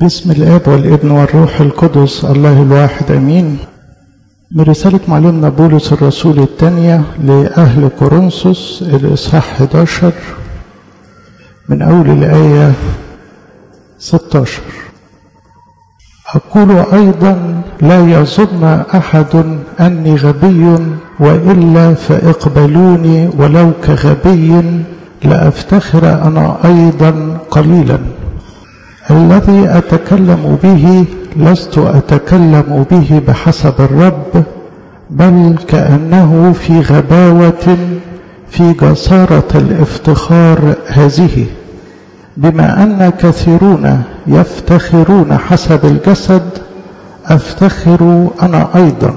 باسم الاب والابن والروح القدس الله الواحد امين من رسالة معلمنا بولس الرسول الثانية لأهل كورنثوس الإصحاح 11 من أول الآية 16 أقول أيضا لا يظن أحد أني غبي وإلا فاقبلوني ولو كغبي لأفتخر أنا أيضا قليلا الذي أتكلم به لست أتكلم به بحسب الرب بل كأنه في غباوة في جسارة الافتخار هذه بما أن كثيرون يفتخرون حسب الجسد أفتخر أنا أيضا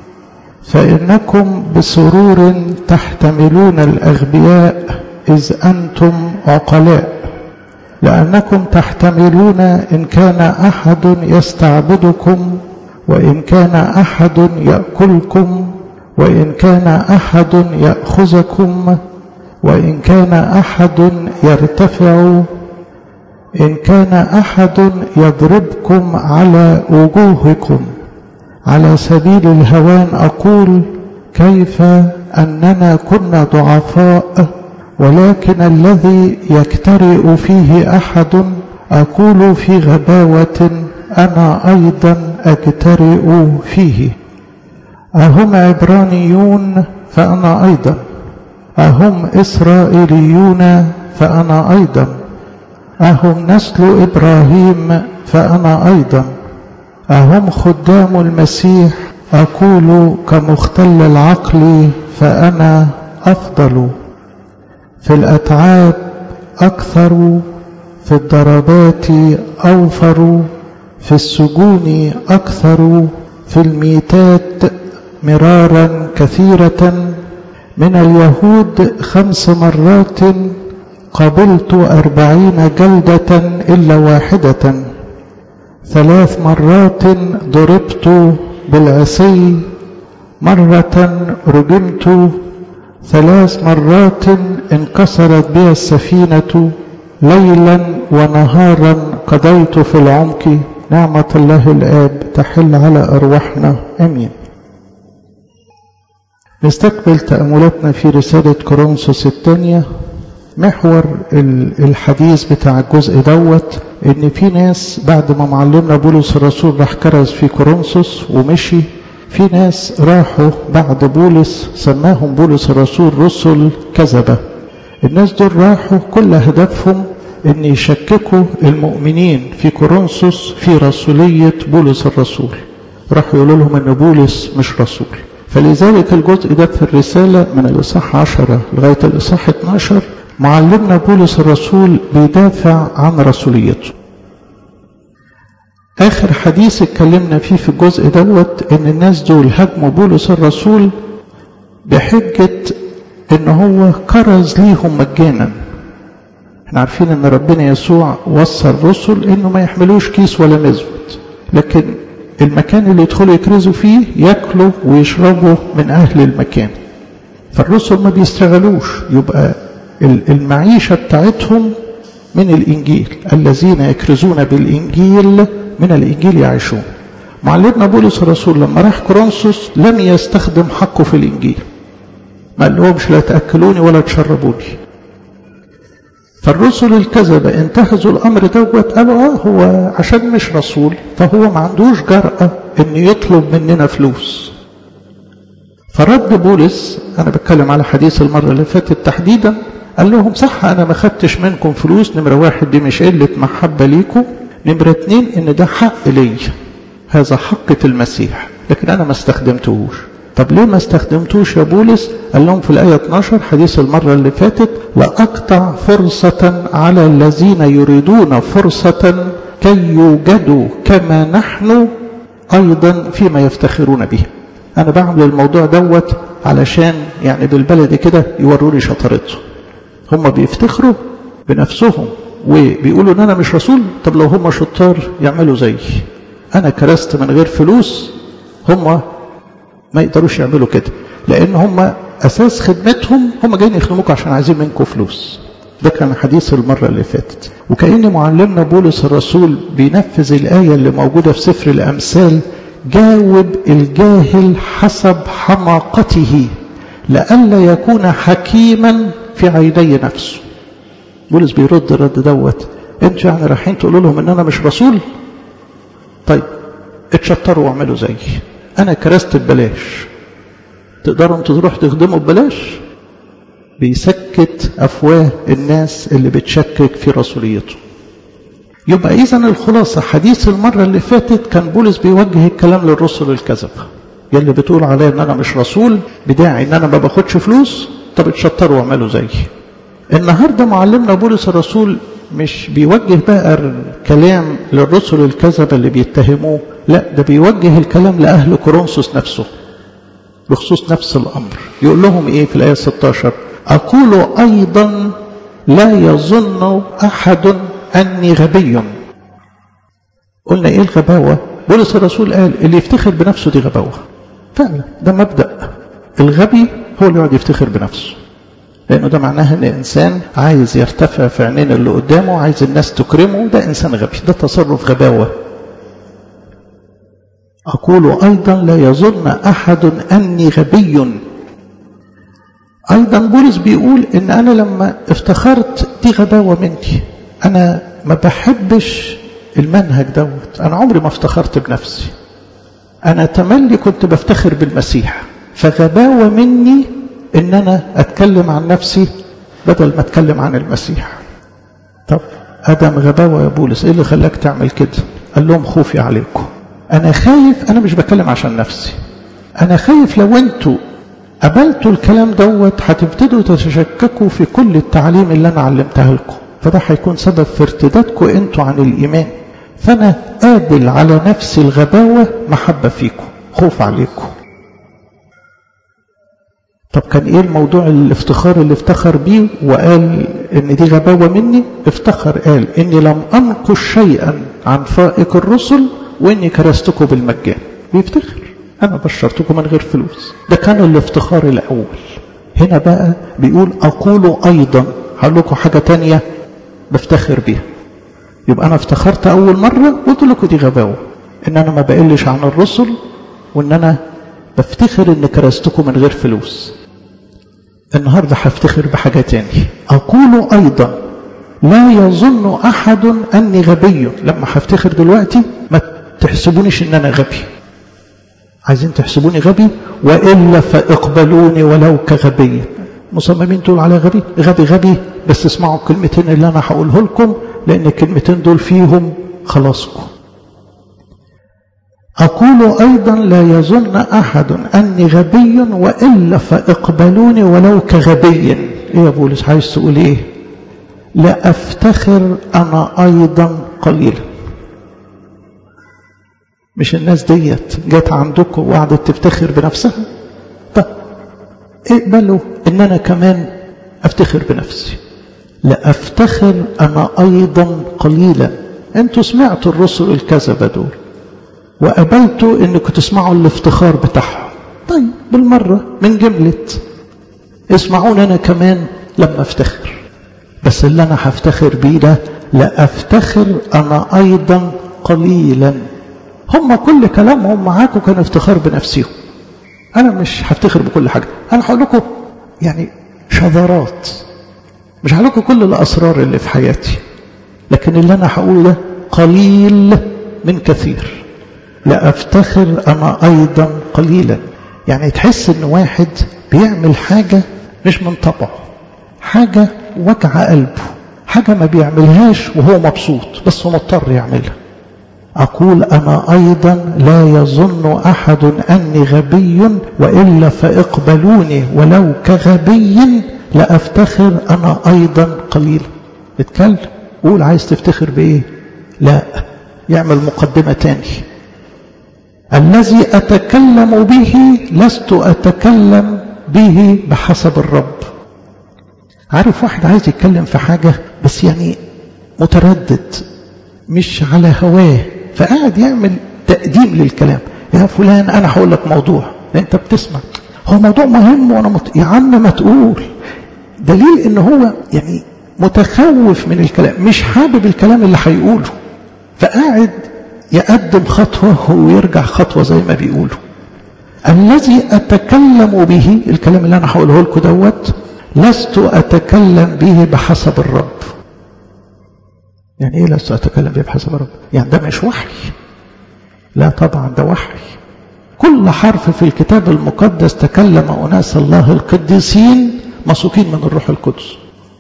فإنكم بسرور تحتملون الأغبياء إذ أنتم عقلاء لأنكم تحتملون إن كان أحد يستعبدكم وإن كان أحد يأكلكم وإن كان أحد يأخذكم وإن كان أحد يرتفع إن كان أحد يضربكم على وجوهكم على سبيل الهوان أقول كيف أننا كنا ضعفاء ولكن الذي يكترئ فيه أحد أقول في غباوة أنا أيضا أكترئ فيه أهم عبرانيون فأنا أيضا أهم إسرائيليون فأنا أيضا أهم نسل إبراهيم فأنا أيضا أهم خدام المسيح أقول كمختل العقل فأنا أفضل في الأتعاب أكثر في الضربات أوفر في السجون أكثر في الميتات مرارا كثيرة من اليهود خمس مرات قبلت أربعين جلدة إلا واحدة ثلاث مرات ضربت بالعصي مرة رجمت ثلاث مرات انكسرت بي السفينة ليلا ونهارا قضيت في العمق نعمة الله الآب تحل على أرواحنا أمين نستقبل تأملاتنا في رسالة كورنثوس الثانية محور الحديث بتاع الجزء دوت ان في ناس بعد ما معلمنا بولس الرسول راح كرز في كورنثوس ومشي في ناس راحوا بعد بولس سماهم بولس الرسول رسل كذبة الناس دول راحوا كل هدفهم ان يشككوا المؤمنين في كورنثوس في رسولية بولس الرسول راحوا يقولوا لهم ان بولس مش رسول فلذلك الجزء ده في الرسالة من الإصحاح 10 لغاية الإصحاح 12 معلمنا بولس الرسول بيدافع عن رسوليته آخر حديث اتكلمنا فيه في الجزء دوت إن الناس دول هاجموا بولس الرسول بحجة إن هو كرز ليهم مجانا احنا عارفين إن ربنا يسوع وصى الرسل إنه ما يحملوش كيس ولا مزود لكن المكان اللي يدخلوا يكرزوا فيه ياكلوا ويشربوا من أهل المكان فالرسل ما بيستغلوش يبقى المعيشة بتاعتهم من الإنجيل الذين يكرزون بالإنجيل من الإنجيل يعيشون معلمنا بولس الرسول لما راح كورنثوس لم يستخدم حقه في الإنجيل ما قال لهمش لا تأكلوني ولا تشربوني فالرسل الكذبة انتهزوا الأمر دوت قالوا آه هو عشان مش رسول فهو ما عندوش جرأة إن يطلب مننا فلوس فرد بولس أنا بتكلم على حديث المرة اللي فاتت تحديدا قال لهم صح أنا ما خدتش منكم فلوس نمرة واحد دي مش قلة محبة ليكم نمرة اتنين إن ده حق لي هذا حق في المسيح لكن أنا ما استخدمتهوش طب ليه ما استخدمتوش يا بولس قال لهم في الآية 12 حديث المرة اللي فاتت لأقطع فرصة على الذين يريدون فرصة كي يوجدوا كما نحن أيضا فيما يفتخرون به أنا بعمل الموضوع دوت علشان يعني بالبلد كده يوروا لي شطارتهم هم بيفتخروا بنفسهم وبيقولوا ان انا مش رسول طب لو هم شطار يعملوا زيي انا كرست من غير فلوس هم ما يقدروش يعملوا كده لان هم اساس خدمتهم هم جايين يخدموكم عشان عايزين منكم فلوس ده كان حديث المرة اللي فاتت وكأن معلمنا بولس الرسول بينفذ الآية اللي موجودة في سفر الأمثال جاوب الجاهل حسب حماقته لئلا يكون حكيما في عيني نفسه بولس بيرد الرد دوت انتوا يعني رايحين تقولوا لهم ان انا مش رسول طيب اتشطروا واعملوا زيي انا كرست ببلاش تقدروا انتوا تروحوا تخدموا ببلاش بيسكت افواه الناس اللي بتشكك في رسوليته يبقى اذا الخلاصه حديث المره اللي فاتت كان بولس بيوجه الكلام للرسل الكذبه يلي بتقول عليا ان انا مش رسول بداعي ان انا ما باخدش فلوس طب اتشطروا واعملوا زيي النهارده معلمنا بولس الرسول مش بيوجه بقى الكلام للرسل الكذبه اللي بيتهموه لا ده بيوجه الكلام لاهل كورنثوس نفسه بخصوص نفس الامر يقول لهم ايه في الايه 16 اقول ايضا لا يظن احد اني غبي قلنا ايه الغباوه بولس الرسول قال اللي يفتخر بنفسه دي غباوه فعلا ده مبدا الغبي هو اللي يقعد يفتخر بنفسه لأنه ده معناه أن إنسان عايز يرتفع في عينين اللي قدامه عايز الناس تكرمه ده إنسان غبي ده تصرف غباوة أقول أيضا لا يظن أحد أني غبي أيضا بولس بيقول إن أنا لما افتخرت دي غباوة مني أنا ما بحبش المنهج دوت أنا عمري ما افتخرت بنفسي أنا تملي كنت بفتخر بالمسيح فغباوة مني ان انا اتكلم عن نفسي بدل ما اتكلم عن المسيح طب ادم غباوه يا بولس ايه اللي خلاك تعمل كده قال لهم خوفي عليكم انا خايف انا مش بتكلم عشان نفسي انا خايف لو انتوا قبلتوا الكلام دوت هتبتدوا تتشككوا في كل التعليم اللي انا علمتها لكم فده هيكون سبب في ارتدادكم انتوا عن الايمان فانا قابل على نفسي الغباوه محبه فيكم خوف عليكم طب كان ايه الموضوع الافتخار اللي افتخر بيه وقال ان دي غباوه مني افتخر قال اني لم انقش شيئا عن فائق الرسل واني كرستكم بالمجان بيفتخر انا بشرتكم من غير فلوس ده كان الافتخار الاول هنا بقى بيقول اقول ايضا هقول لكم حاجه تانية بفتخر بيها يبقى انا افتخرت اول مره قلت لكم دي غباوه ان انا ما بقلش عن الرسل وان انا بفتخر ان كرستكم من غير فلوس النهارده هفتخر بحاجه تاني اقول ايضا لا يظن احد اني غبي لما هفتخر دلوقتي ما تحسبونيش ان انا غبي عايزين تحسبوني غبي والا فاقبلوني ولو كغبي مصممين تقول على غبي غبي غبي بس اسمعوا الكلمتين اللي انا هقوله لكم لان الكلمتين دول فيهم خلاصكم أقول أيضا لا يظن أحد أني غبي وإلا فاقبلوني ولو كغبي إيه يا بولس عايز تقول إيه لا أفتخر أنا أيضا قليلا مش الناس ديت جت عندكم وقعدت تفتخر بنفسها طب اقبلوا ان انا كمان افتخر بنفسي لا افتخر انا ايضا قليلا انتوا سمعتوا الرسل الكذبه دول وقبلتوا انكم تسمعوا الافتخار بتاعهم طيب بالمرة من جملة اسمعوني انا كمان لما افتخر بس اللي انا هفتخر بيه ده لا افتخر انا ايضا قليلا هم كل كلامهم معاكم كان افتخار بنفسهم انا مش هفتخر بكل حاجة انا هقول لكم يعني شذرات مش هقول لكم كل الاسرار اللي في حياتي لكن اللي انا هقوله ده قليل من كثير لا افتخر انا ايضا قليلا يعني تحس ان واحد بيعمل حاجة مش من طبعه حاجة وجع قلبه حاجة ما بيعملهاش وهو مبسوط بس هو مضطر يعملها أقول أنا أيضا لا يظن أحد أني غبي وإلا فاقبلوني ولو كغبي لأفتخر أنا أيضا قليلا اتكلم قول عايز تفتخر بإيه لا يعمل مقدمة تاني الذي أتكلم به لست أتكلم به بحسب الرب عارف واحد عايز يتكلم في حاجة بس يعني متردد مش على هواه فقاعد يعمل تقديم للكلام يا فلان أنا هقول لك موضوع أنت بتسمع هو موضوع مهم وأنا مت... يا عم ما تقول دليل إن هو يعني متخوف من الكلام مش حابب الكلام اللي هيقوله فقاعد يقدم خطوة ويرجع خطوة زي ما بيقولوا الذي أتكلم به الكلام اللي أنا هقوله لكم دوت لست أتكلم به بحسب الرب يعني إيه لست أتكلم به بحسب الرب يعني ده مش وحي لا طبعا ده وحي كل حرف في الكتاب المقدس تكلم أناس الله القديسين مسوقين من الروح القدس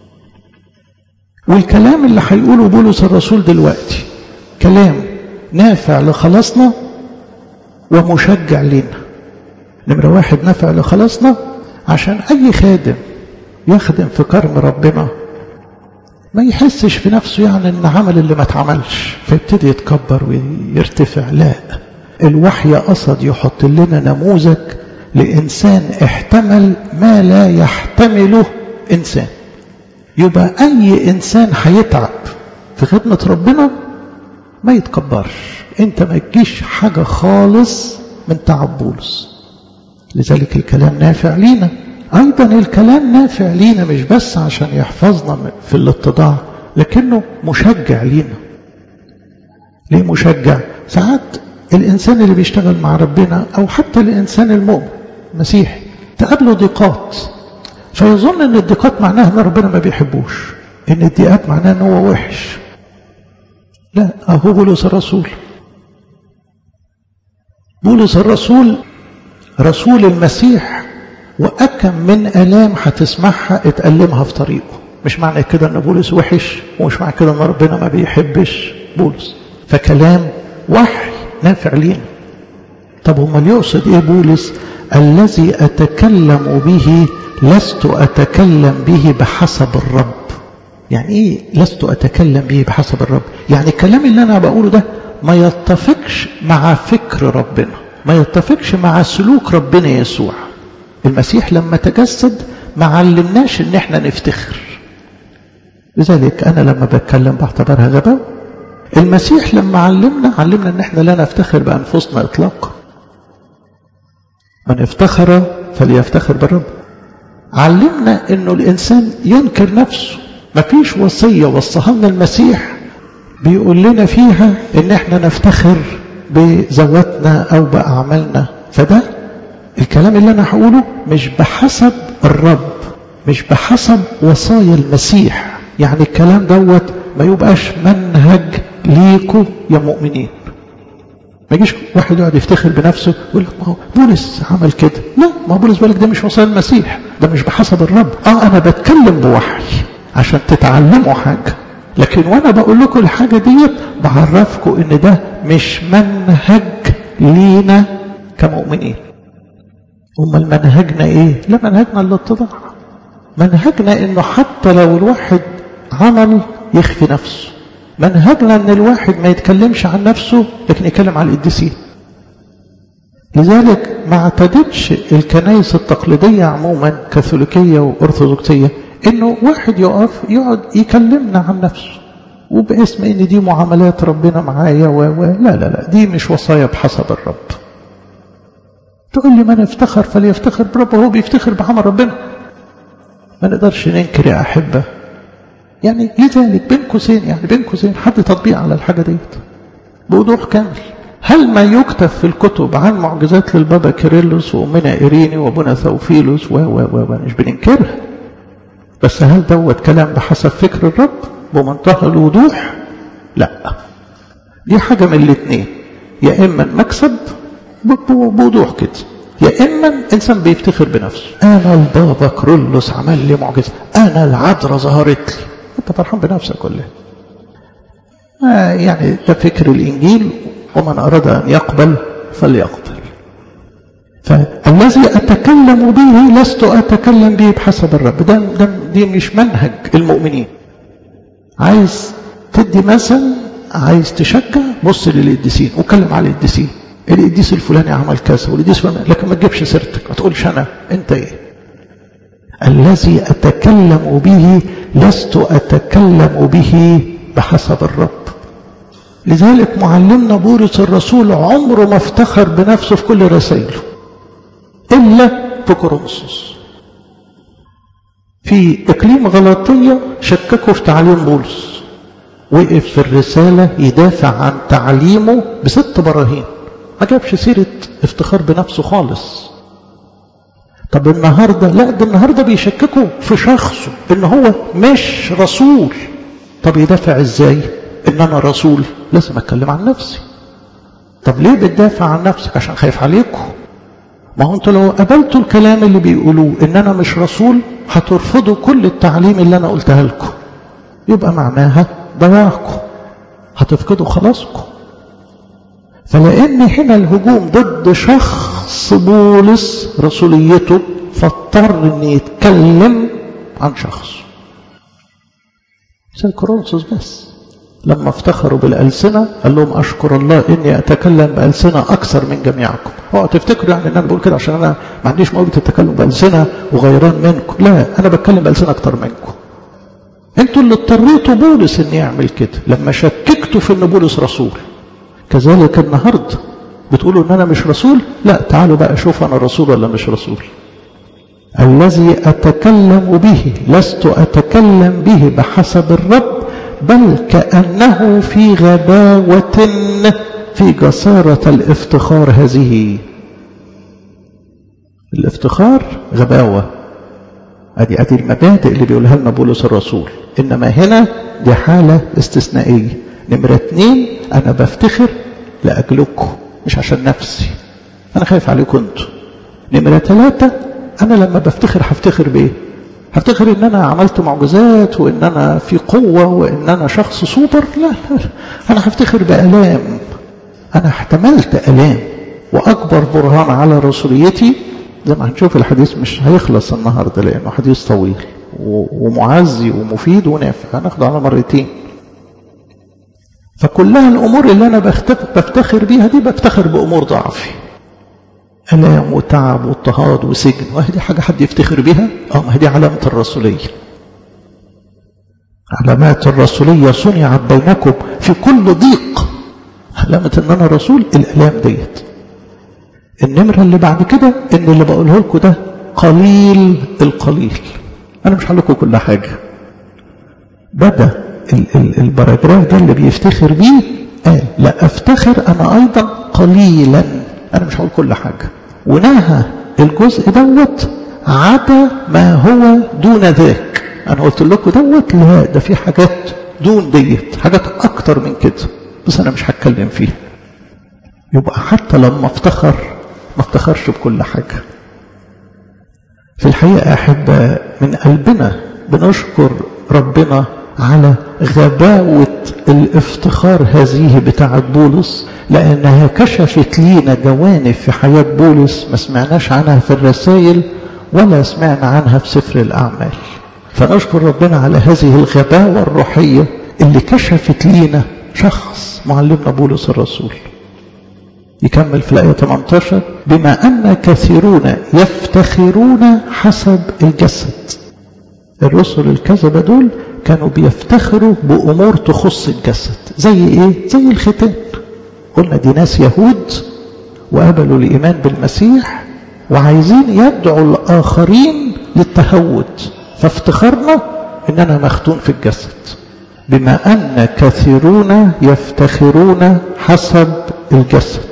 والكلام اللي هيقوله بولس الرسول دلوقتي كلام نافع لخلاصنا ومشجع لنا نمرة واحد نافع لخلاصنا عشان أي خادم يخدم في كرم ربنا ما يحسش في نفسه يعني ان عمل اللي ما اتعملش فيبتدي يتكبر ويرتفع لا الوحي قصد يحط لنا نموذج لإنسان احتمل ما لا يحتمله إنسان يبقى أي إنسان هيتعب في خدمة ربنا ما يتكبرش انت ما تجيش حاجة خالص من تعب بولس لذلك الكلام نافع لينا أيضا الكلام نافع لينا مش بس عشان يحفظنا في الاتضاع لكنه مشجع لينا ليه مشجع ساعات الإنسان اللي بيشتغل مع ربنا أو حتى الإنسان المؤمن مسيحي تقابله ضيقات فيظن ان الضيقات معناها ان ربنا ما بيحبوش ان الضيقات معناها ان هو وحش لا اهو بولس الرسول بولس الرسول رسول المسيح وأكم من آلام هتسمعها اتألمها في طريقه مش معنى كده ان بولس وحش ومش معنى كده ان ربنا ما بيحبش بولس فكلام وحي نافع لينا طب امال يقصد ايه بولس الذي اتكلم به لست اتكلم به بحسب الرب يعني ايه لست اتكلم به بحسب الرب يعني الكلام اللي انا بقوله ده ما يتفقش مع فكر ربنا ما يتفقش مع سلوك ربنا يسوع المسيح لما تجسد ما علمناش ان احنا نفتخر لذلك انا لما بتكلم بعتبرها غباء المسيح لما علمنا علمنا ان احنا لا نفتخر بانفسنا اطلاقا من افتخر فليفتخر بالرب علمنا انه الانسان ينكر نفسه مفيش وصيه وصاها لنا المسيح بيقول لنا فيها ان احنا نفتخر بذواتنا او باعمالنا فده الكلام اللي انا هقوله مش بحسب الرب مش بحسب وصايا المسيح يعني الكلام دوت ما يبقاش منهج ليكوا يا مؤمنين ما يجيش واحد يقعد يفتخر بنفسه ويقول لك ما هو بولس عمل كده لا ما هو بولس بالك ده مش وصايا المسيح ده مش بحسب الرب اه انا بتكلم بوحي عشان تتعلموا حاجه لكن وانا بقول لكم الحاجه ديت بعرفكم ان ده مش منهج لينا كمؤمنين امال منهجنا ايه لا منهجنا الاتضاع منهجنا انه حتى لو الواحد عمل يخفي نفسه منهجنا ان الواحد ما يتكلمش عن نفسه لكن يتكلم عن القديسين لذلك ما اعتدتش الكنائس التقليدية عموما كاثوليكية وارثوذكسية انه واحد يقف يقعد يكلمنا عن نفسه وباسم ان دي معاملات ربنا معايا و... و... لا لا لا دي مش وصايا بحسب الرب تقول لي من افتخر فليفتخر بربه هو بيفتخر بعمل ربنا ما نقدرش ننكر يا أحبة يعني لذلك بين قوسين يعني بين قوسين حد تطبيق على الحاجة ديت بوضوح كامل هل ما يكتب في الكتب عن معجزات للبابا كيرلس وأمنا إيريني وأبونا ثوفيلوس و و و مش بننكرها بس هل دوت كلام بحسب فكر الرب بمنتهى الوضوح لا دي حاجة من الاثنين يا إما المكسب بوضوح كده يا إما إنسان بيفتخر بنفسه أنا البابا كرولوس عمل لي معجزة أنا العذراء ظهرت لي أنت فرحان بنفسك ولا آه يعني ده فكر الإنجيل ومن أراد أن يقبل فليقبل فالذي أتكلم به لست أتكلم به بحسب الرب ده, ده دي مش منهج المؤمنين عايز تدي مثل عايز تشجع بص للقديسين وكلم على القديسين القديس الفلاني عمل كذا والقديس الفلاني لكن ما تجيبش سيرتك ما تقولش انا انت ايه الذي اتكلم به لست اتكلم به بحسب الرب لذلك معلمنا بولس الرسول عمره ما افتخر بنفسه في كل رسائله الا في كورنثوس في إقليم غلطية شككوا في تعليم بولس وقف في الرسالة يدافع عن تعليمه بست براهين ما جابش سيرة افتخار بنفسه خالص طب النهاردة لا ده النهاردة بيشككوا في شخصه ان هو مش رسول طب يدافع ازاي ان انا رسول لازم اتكلم عن نفسي طب ليه بتدافع عن نفسك عشان خايف عليكم ما هو انتوا لو قبلتوا الكلام اللي بيقولوه ان انا مش رسول هترفضوا كل التعليم اللي انا قلتها لكم يبقى معناها ضياعكم هتفقدوا خلاصكم فلان هنا الهجوم ضد شخص بولس رسوليته فاضطر ان يتكلم عن شخص زي كورنثوس بس لما افتخروا بالألسنة قال لهم أشكر الله إني أتكلم بألسنة أكثر من جميعكم هو تفتكروا يعني إن أنا بقول كده عشان أنا ما عنديش موهبة التكلم بألسنة وغيران منكم لا أنا بتكلم بألسنة أكثر منكم أنتوا اللي اضطريتوا بولس إن يعمل كده لما شككتوا في إن بولس رسول كذلك النهاردة بتقولوا إن أنا مش رسول لا تعالوا بقى شوف أنا رسول ولا مش رسول الذي أتكلم به لست أتكلم به بحسب الرب بل كأنه في غباوة في جسارة الافتخار هذه الافتخار غباوة ادي ادي المبادئ اللي بيقولها لنا بولس الرسول انما هنا دي حالة استثنائية نمرة اتنين انا بفتخر لاجلكم مش عشان نفسي انا خايف عليكم انتوا نمرة ثلاثة انا لما بفتخر هفتخر بايه هفتخر ان انا عملت معجزات وان انا في قوة وان انا شخص سوبر لا لا انا هفتخر بألام انا احتملت ألام واكبر برهان على رسوليتي زي ما هنشوف الحديث مش هيخلص النهاردة لانه حديث طويل ومعزي ومفيد ونافع هناخده على مرتين فكلها الامور اللي انا بفتخر بيها دي بفتخر بامور ضعفي ألام وتعب واضطهاد وسجن وهذه حاجة حد يفتخر بها اه ما دي علامة الرسولية علامات الرسولية صنعت بينكم في كل ضيق علامة ان انا رسول الالام ديت النمرة اللي بعد كده ان اللي بقوله لكم ده قليل القليل انا مش هقول لكم كل حاجة بدأ الباراجراف ده اللي بيفتخر بيه قال لا افتخر انا ايضا قليلا انا مش هقول كل حاجة ونهى الجزء دوت عدا ما هو دون ذاك انا قلت لكم دوت لا ده في حاجات دون ديت حاجات اكتر من كده بس انا مش هتكلم فيها يبقى حتى لما افتخر ما افتخرش بكل حاجة في الحقيقة أحب من قلبنا بنشكر ربنا على غباوة الافتخار هذه بتاعة بولس لأنها كشفت لينا جوانب في حياة بولس ما سمعناش عنها في الرسائل ولا سمعنا عنها في سفر الأعمال فنشكر ربنا على هذه الغباوة الروحية اللي كشفت لينا شخص معلمنا بولس الرسول يكمل في الآية 18 بما أن كثيرون يفتخرون حسب الجسد الرسل الكذبة دول كانوا بيفتخروا بأمور تخص الجسد زي إيه؟ زي الختان قلنا دي ناس يهود وقبلوا الإيمان بالمسيح وعايزين يدعوا الآخرين للتهود فافتخرنا إن أنا مختون في الجسد بما أن كثيرون يفتخرون حسب الجسد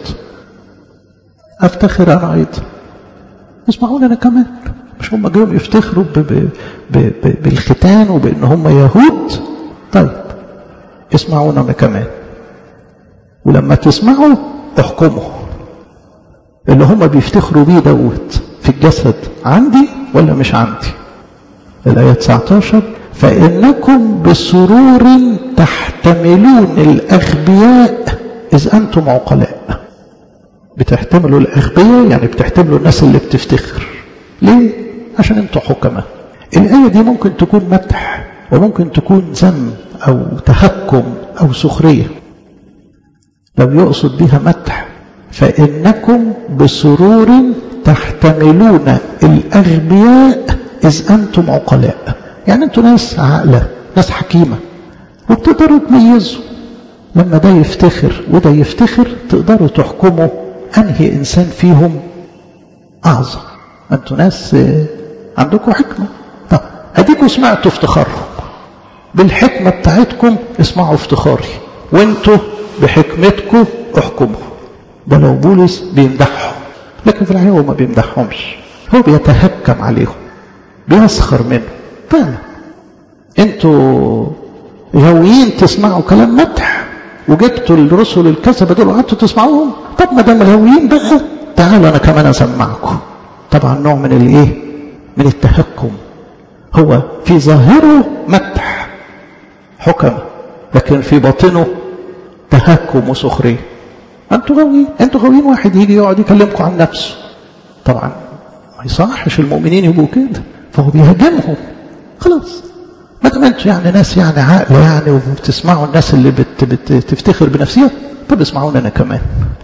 أفتخر أنا أيضا اسمعوني أنا كمان مش هم جايين يفتخروا ب ب ب ب بالختان وبأن هم يهود طيب اسمعونا أنا كمان ولما تسمعوا احكموا اللي هم بيفتخروا بيه دوت في الجسد عندي ولا مش عندي الآية 19 فإنكم بسرور تحتملون الأغبياء إذ أنتم عقلاء بتحتملوا الأغبياء يعني بتحتملوا الناس اللي بتفتخر ليه؟ عشان انتوا حكماء الآية دي ممكن تكون مدح وممكن تكون ذم أو تهكم أو سخرية لو يقصد بها مدح فإنكم بسرور تحتملون الأغبياء إذ أنتم عقلاء يعني أنتم ناس عاقلة ناس حكيمة وبتقدروا تميزوا لما ده يفتخر وده يفتخر تقدروا تحكموا أنهي إنسان فيهم أعظم أنتم ناس عندكم حكمة طب اديكوا سمعتوا افتخارهم بالحكمة بتاعتكم اسمعوا افتخاري وانتوا بحكمتكم احكموا ده لو بولس بيمدحهم لكن في الحقيقة هو ما بيمدحهمش هو بيتهكم عليهم بيسخر منه فعلا انتوا غاويين تسمعوا كلام مدح وجبتوا الرسل الكذبة دول وقعدتوا تسمعوهم طب ما دام الهاويين بقى تعالوا انا كمان اسمعكم طبعا نوع من الايه من التهكم هو في ظاهره مدح حكم لكن في باطنه تهكم وسخريه انتوا غاويين انتوا غاويين واحد يجي يقعد يكلمكم عن نفسه طبعا ما يصحش المؤمنين يبقوا كده فهو بيهاجمهم خلاص ما دام انتوا يعني ناس يعني عاقله يعني وبتسمعوا الناس اللي بت بتفتخر بنفسها طب اسمعونا انا كمان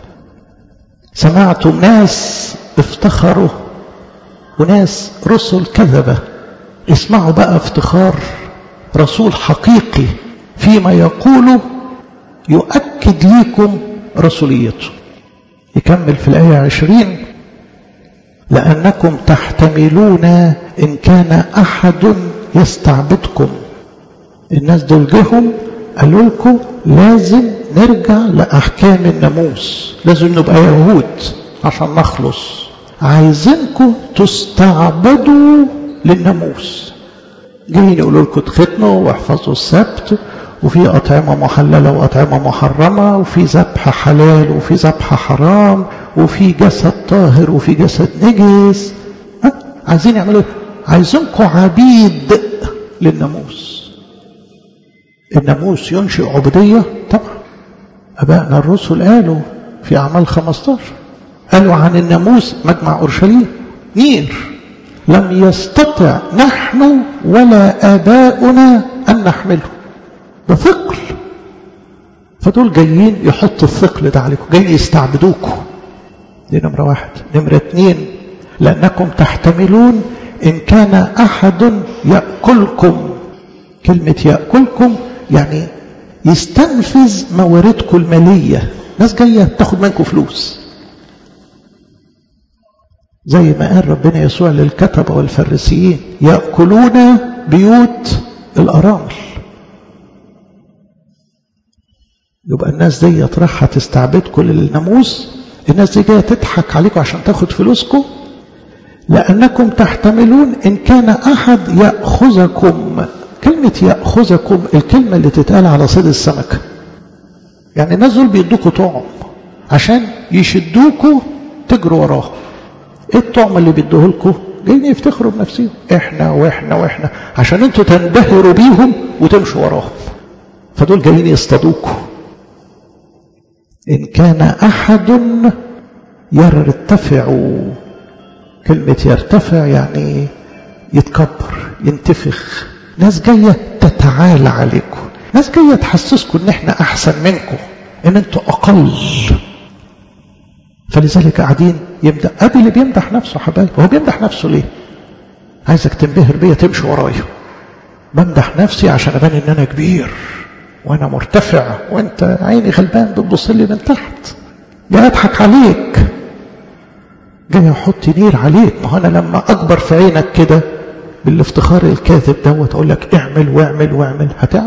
سمعتم ناس افتخروا وناس رسل كذبه اسمعوا بقى افتخار رسول حقيقي فيما يقوله يؤكد ليكم رسوليته يكمل في الآية عشرين لأنكم تحتملون إن كان أحد يستعبدكم الناس دول جهم قالوا لكم لازم نرجع لأحكام الناموس لازم نبقى يهود عشان نخلص عايزينكم تستعبدوا للناموس جايين يقولوا لكم تختنوا واحفظوا السبت وفي أطعمة محللة وأطعمة محرمة وفي ذبح حلال وفي ذبح حرام وفي جسد طاهر وفي جسد نجس ها؟ عايزين يعملوا عايزينكم عبيد للناموس الناموس ينشئ عبودية طبعا أبائنا الرسل قالوا في أعمال 15 قالوا عن الناموس مجمع أورشليم نير لم يستطع نحن ولا آباؤنا أن نحمله ده ثقل فدول جايين يحطوا الثقل ده عليكم جايين يستعبدوكم دي نمرة واحد نمرة اتنين لأنكم تحتملون إن كان أحد يأكلكم كلمة يأكلكم يعني يستنفذ مواردكم المالية ناس جاية تاخد منكم فلوس زي ما قال ربنا يسوع للكتبة والفريسيين يأكلون بيوت الأرامل يبقى الناس دي رايحة تستعبدكم للناموس الناس دي جاية تضحك عليكم عشان تاخد فلوسكم لأنكم تحتملون إن كان أحد يأخذكم كلمة يأخذكم الكلمة اللي تتقال على صيد السمكة يعني الناس دول بيدوكوا طعم عشان يشدوكوا تجروا وراهم ايه الطعم اللي بيدوه لكم جايين يفتخروا بنفسهم احنا واحنا واحنا عشان انتوا تنبهروا بيهم وتمشوا وراهم فدول جايين يصطادوكوا إن كان أحد يرتفع كلمة يرتفع يعني يتكبر ينتفخ ناس جاية تتعالى عليكم ناس جاية تحسسكم ان احنا احسن منكم ان انتوا اقل فلذلك قاعدين يمدح ادي اللي بيمدح نفسه حبايبي هو بيمدح نفسه ليه عايزك تنبهر بيا تمشي ورايا بمدح نفسي عشان ابان ان انا كبير وانا مرتفع وانت عيني غلبان بتبص لي من تحت جاي اضحك عليك جاي احط نير عليك ما هو انا لما اكبر في عينك كده بالافتخار الكاذب دوت اقول لك اعمل واعمل واعمل هتعمل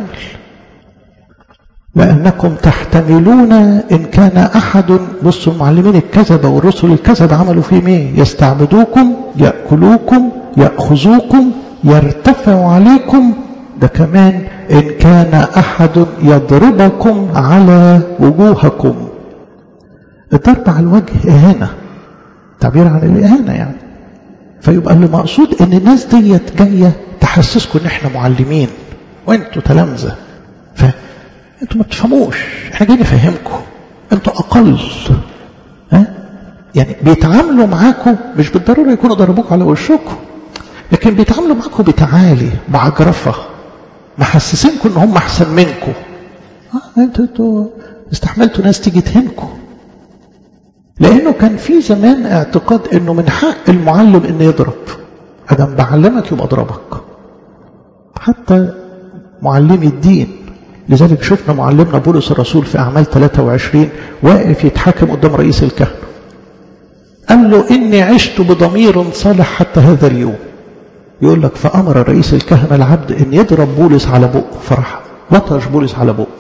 لأنكم تحتملون إن كان أحد بصوا المعلمين الكذبة والرسل الكذبة عملوا فيهم إيه يستعبدوكم يأكلوكم يأخذوكم يرتفع عليكم ده كمان إن كان أحد يضربكم على وجوهكم الضرب على الوجه إهانة تعبير عن الإهانة يعني فيبقى اللي مقصود إن الناس ديت جاية تحسسكم إن إحنا معلمين وإنتوا تلامذة فأنتوا ما بتفهموش إحنا جايين نفهمكم أنتوا أقل ها يعني بيتعاملوا معاكم مش بالضرورة يكونوا ضربوكم على وشكم لكن بيتعاملوا معاكم بتعالي بعجرفة محسسينكم ان هم احسن منكم آه انتوا انتوا استحملتوا ناس تيجي تهنكم لانه كان في زمان اعتقاد انه من حق المعلم انه يضرب ادم بعلمك يبقى اضربك حتى معلمي الدين لذلك شفنا معلمنا بولس الرسول في اعمال 23 واقف يتحاكم قدام رئيس الكهنه قال له اني عشت بضمير صالح حتى هذا اليوم يقول لك فأمر رئيس الكهنة العبد أن يضرب بولس على بقه فرح لطش بولس على بقه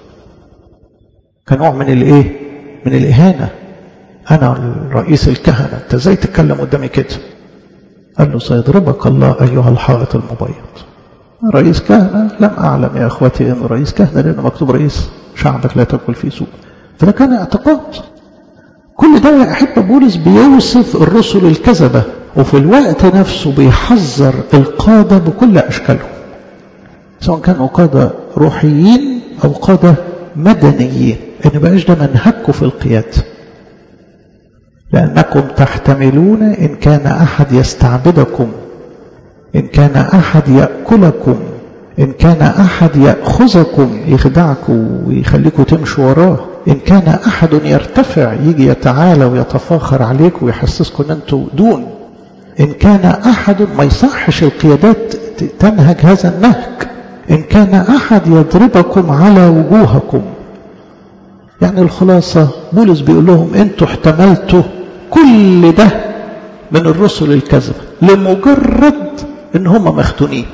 كنوع من الايه من الإهانة أنا رئيس الكهنة أنت ازاي تتكلم قدامي كده قال له سيضربك الله أيها الحائط المبيض رئيس كهنة لم أعلم يا أخوتي أنه رئيس كهنة لأنه مكتوب رئيس شعبك لا تأكل فيه سوء فده كان اعتقاد كل ده يا أحب بولس بيوصف الرسل الكذبة وفي الوقت نفسه بيحذر القادة بكل أشكالهم سواء كانوا قادة روحيين أو قادة مدنيين إن بقاش ده منهجكم في القيادة لأنكم تحتملون إن كان أحد يستعبدكم إن كان أحد يأكلكم إن كان أحد يأخذكم يخدعكم ويخليكم تمشوا وراه إن كان أحد يرتفع يجي يتعالى ويتفاخر عليكم ويحسسكم أن أنتم دون إن كان أحد ما يصحش القيادات تنهج هذا النهج إن كان أحد يضربكم على وجوهكم يعني الخلاصة بولس بيقول لهم أنتوا احتملتوا كل ده من الرسل الكذبة لمجرد ان هم مختونين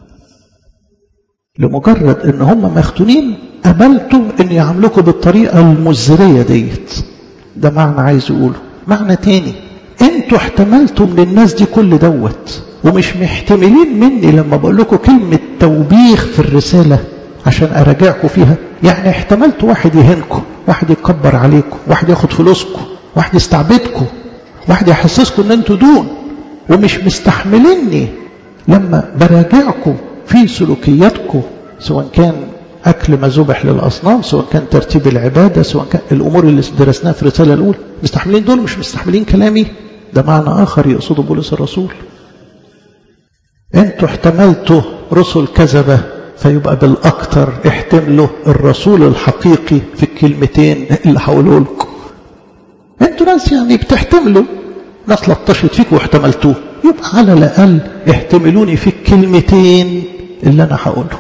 لمجرد ان هم مختونين قبلتوا ان يعاملوكوا بالطريقة المزرية ديت ده معنى عايز يقوله معنى تاني انتوا احتملتوا من الناس دي كل دوت ومش محتملين مني لما بقول لكم كلمة توبيخ في الرسالة عشان اراجعكم فيها يعني احتملتوا واحد يهنكم واحد يكبر عليكم واحد ياخد فلوسكم واحد يستعبدكم واحد يحسسكم ان انتوا دون ومش مستحمليني لما براجعكم في سلوكياتكم سواء كان أكل ما ذبح للأصنام سواء كان ترتيب العبادة سواء كان الأمور اللي درسناها في الرسالة الأولى مستحملين دول مش مستحملين كلامي ده معنى آخر يقصده بولس الرسول انتوا احتملتوا رسل كذبة فيبقى بالأكثر احتملوا الرسول الحقيقي في الكلمتين اللي هقوله لكم انتوا ناس يعني بتحتملوا ناس لطشت فيك واحتملتوه يبقى على الأقل احتملوني في الكلمتين اللي أنا هقوله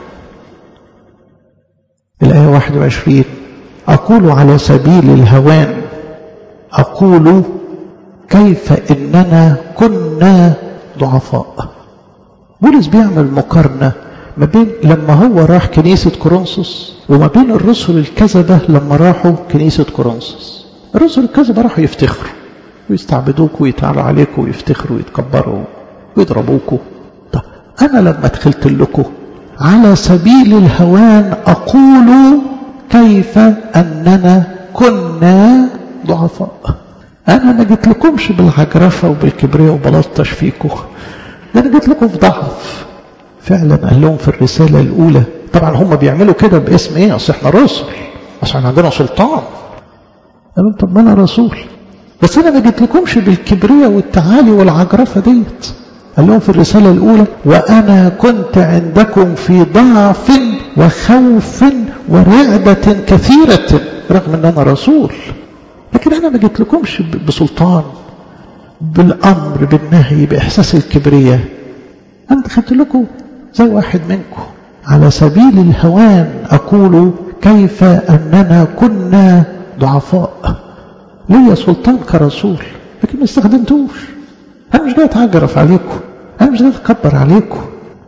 الآية 21 أقول على سبيل الهوان أقول كيف إننا كنا ضعفاء بولس بيعمل مقارنة ما بين لما هو راح كنيسة كورنثوس وما بين الرسل الكذبة لما راحوا كنيسة كورنثوس الرسل الكذبة راحوا يفتخروا ويستعبدوك ويتعالوا عليكم ويفتخروا ويتكبروا ويضربوكوا طب أنا لما دخلت لكم على سبيل الهوان أقول كيف أننا كنا ضعفاء أنا ما جيت لكمش بالعجرفة وبالكبرياء وبلطش فيكم ده أنا جيت لكم في ضعف فعلا قال لهم في الرسالة الأولى طبعا هم بيعملوا كده باسم إيه أصل إحنا رسل أصل إحنا عندنا سلطان قال طب ما أنا رسول بس أنا ما جيت لكمش بالكبرياء والتعالي والعجرفة ديت قال لهم في الرسالة الأولى وأنا كنت عندكم في ضعف وخوف ورعبة كثيرة رغم أن أنا رسول لكن أنا ما جيت لكمش بسلطان بالأمر بالنهي بإحساس الكبرياء أنا دخلت لكم زي واحد منكم على سبيل الهوان أقول كيف أننا كنا ضعفاء ليا سلطان كرسول لكن ما استخدمتوش أنا مش جاي أتعجرف عليكم أنا مش جاي أتكبر عليكم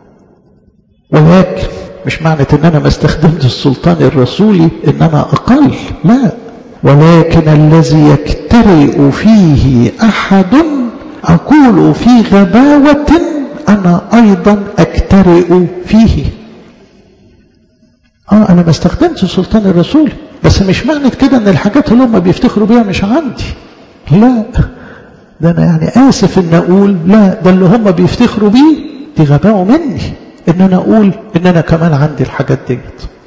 ولكن مش معنى ان انا ما استخدمت السلطان الرسولي ان انا اقل لا ولكن الذي يكترئ فيه احد اقول في غباوة انا ايضا اكترئ فيه اه انا ما استخدمتش السلطان الرسولي بس مش معنى كده ان الحاجات اللي هم بيفتخروا بيها مش عندي لا ده انا يعني اسف ان اقول لا ده اللي هم بيفتخروا بيه دي غباوة مني ان انا اقول ان انا كمان عندي الحاجات ديت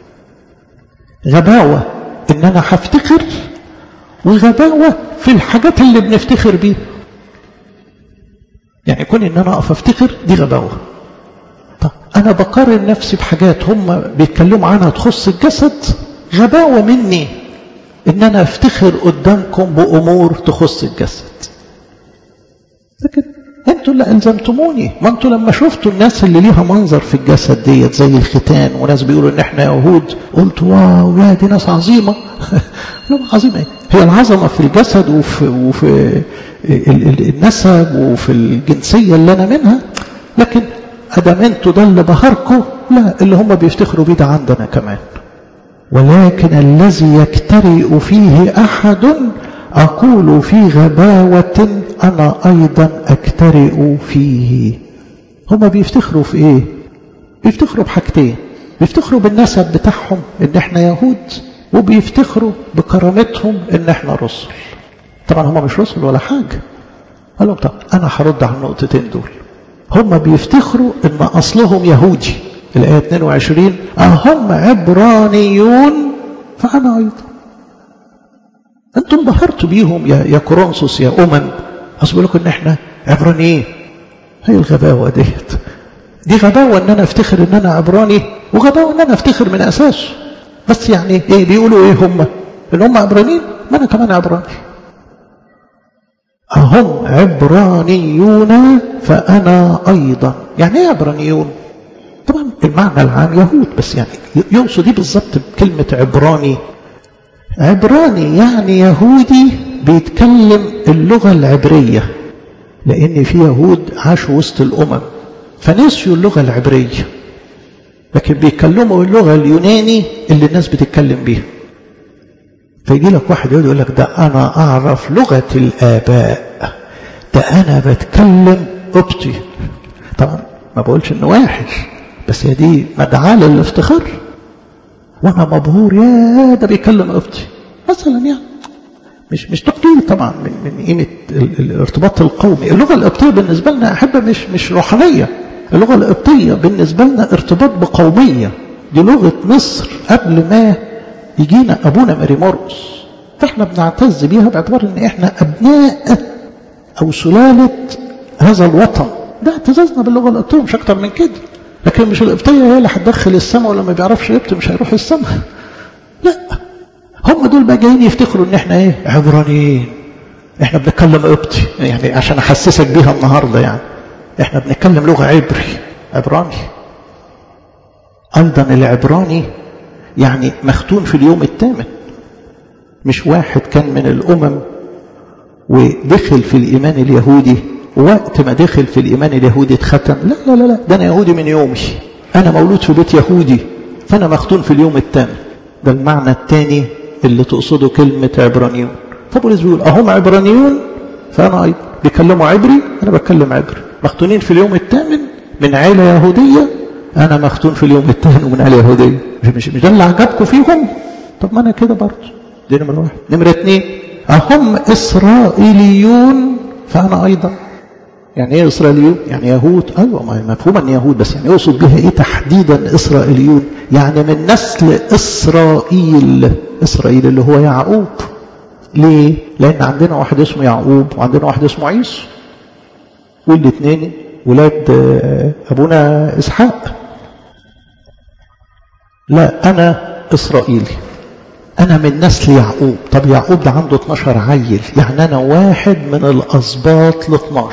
غباوة ان انا هفتخر وغباوة في الحاجات اللي بنفتخر بيها يعني كون ان انا اقف افتخر دي غباوة طب انا بقارن نفسي بحاجات هم بيتكلموا عنها تخص الجسد غباوة مني ان انا افتخر قدامكم بامور تخص الجسد لكن انتوا اللي الزمتموني ما انتوا لما شفتوا الناس اللي ليها منظر في الجسد ديت زي الختان وناس بيقولوا ان احنا يهود قلت واو يا دي ناس عظيمه لا عظيمه ايه هي العظمه في الجسد وفي وفي النسب وفي الجنسيه اللي انا منها لكن ادام انتوا ده اللي بهركم لا اللي هم بيفتخروا بيه ده عندنا كمان ولكن الذي يكترئ فيه احد اقول في غباوه انا ايضا اكترئ فيه هم بيفتخروا في ايه بيفتخروا بحاجتين بيفتخروا بالنسب بتاعهم ان احنا يهود وبيفتخروا بكرامتهم ان احنا رسل طبعا هم مش رسل ولا حاجه قال لهم طب انا هرد على النقطتين دول هم بيفتخروا ان اصلهم يهودي الايه 22 اهم عبرانيون فانا ايضا انتم انبهرتوا بيهم يا يا كورنثوس يا امم اصل لكم ان احنا عبرانيين هي الغباوه ديت دي غباوه ان انا افتخر ان انا عبراني وغباوه ان انا افتخر من اساسه بس يعني ايه بيقولوا ايه هم ان هم عبرانيين ما انا كمان عبراني أهم عبرانيون فأنا أيضا يعني إيه عبرانيون طبعا المعنى العام يهود بس يعني يقصد دي بالظبط بكلمة عبراني عبراني يعني يهودي بيتكلم اللغة العبرية لأن في يهود عاشوا وسط الأمم فنسيوا اللغة العبرية لكن بيتكلموا اللغة اليوناني اللي الناس بتتكلم بيها فيجي لك واحد يقول يقول لك ده أنا أعرف لغة الآباء ده أنا بتكلم قبطي طبعا ما بقولش إنه وحش بس هي دي مدعاة للافتخار وأنا مبهور يا ده بيكلم قبطي مثلا يعني مش مش تقليل طبعا من من قيمة الارتباط القومي اللغة القبطية بالنسبة لنا أحبة مش مش روحانية اللغة القبطية بالنسبة لنا ارتباط بقومية دي لغة مصر قبل ما يجينا أبونا ماري مرقس فإحنا بنعتز بيها باعتبار إن إحنا أبناء أو سلالة هذا الوطن ده اعتزازنا باللغة القبطية مش أكتر من كده لكن مش القبطية هي اللي هتدخل السماء ولما بيعرفش يقبط مش هيروح السماء لا هم دول بقى جايين يفتخروا إن إحنا إيه عبرانيين إحنا بنتكلم قبطي يعني عشان أحسسك بيها النهاردة يعني إحنا بنتكلم لغة عبري عبراني أيضا العبراني يعني مختون في اليوم الثامن مش واحد كان من الأمم ودخل في الإيمان اليهودي وقت ما دخل في الإيمان اليهودي اتختم لا لا لا لا ده أنا يهودي من يومي أنا مولود في بيت يهودي فأنا مختون في اليوم الثامن ده المعنى الثاني اللي تقصده كلمة عبرانيون فبولس بيقول أهم عبرانيون فأنا أيضا بيكلموا عبري أنا بتكلم عبري مختونين في اليوم الثامن من عيلة يهودية أنا مختون في اليوم الثاني ومن عيلة يهودية مش مش ده اللي عجبكم فيهم طب ما أنا كده برضه دي نمرة واحد نمرة اثنين أهم إسرائيليون فأنا أيضا يعني إيه إسرائيليون؟ يعني يهود أيوة ما مفهوم أن يهود بس يعني يقصد بها إيه تحديدا إسرائيليون؟ يعني من نسل إسرائيل إسرائيل اللي هو يعقوب ليه؟ لأن عندنا واحد اسمه يعقوب وعندنا واحد اسمه عيسو والاثنين ولاد أبونا إسحاق لا أنا إسرائيلي أنا من نسل يعقوب طب يعقوب ده عنده 12 عيل يعني أنا واحد من الأسباط ل 12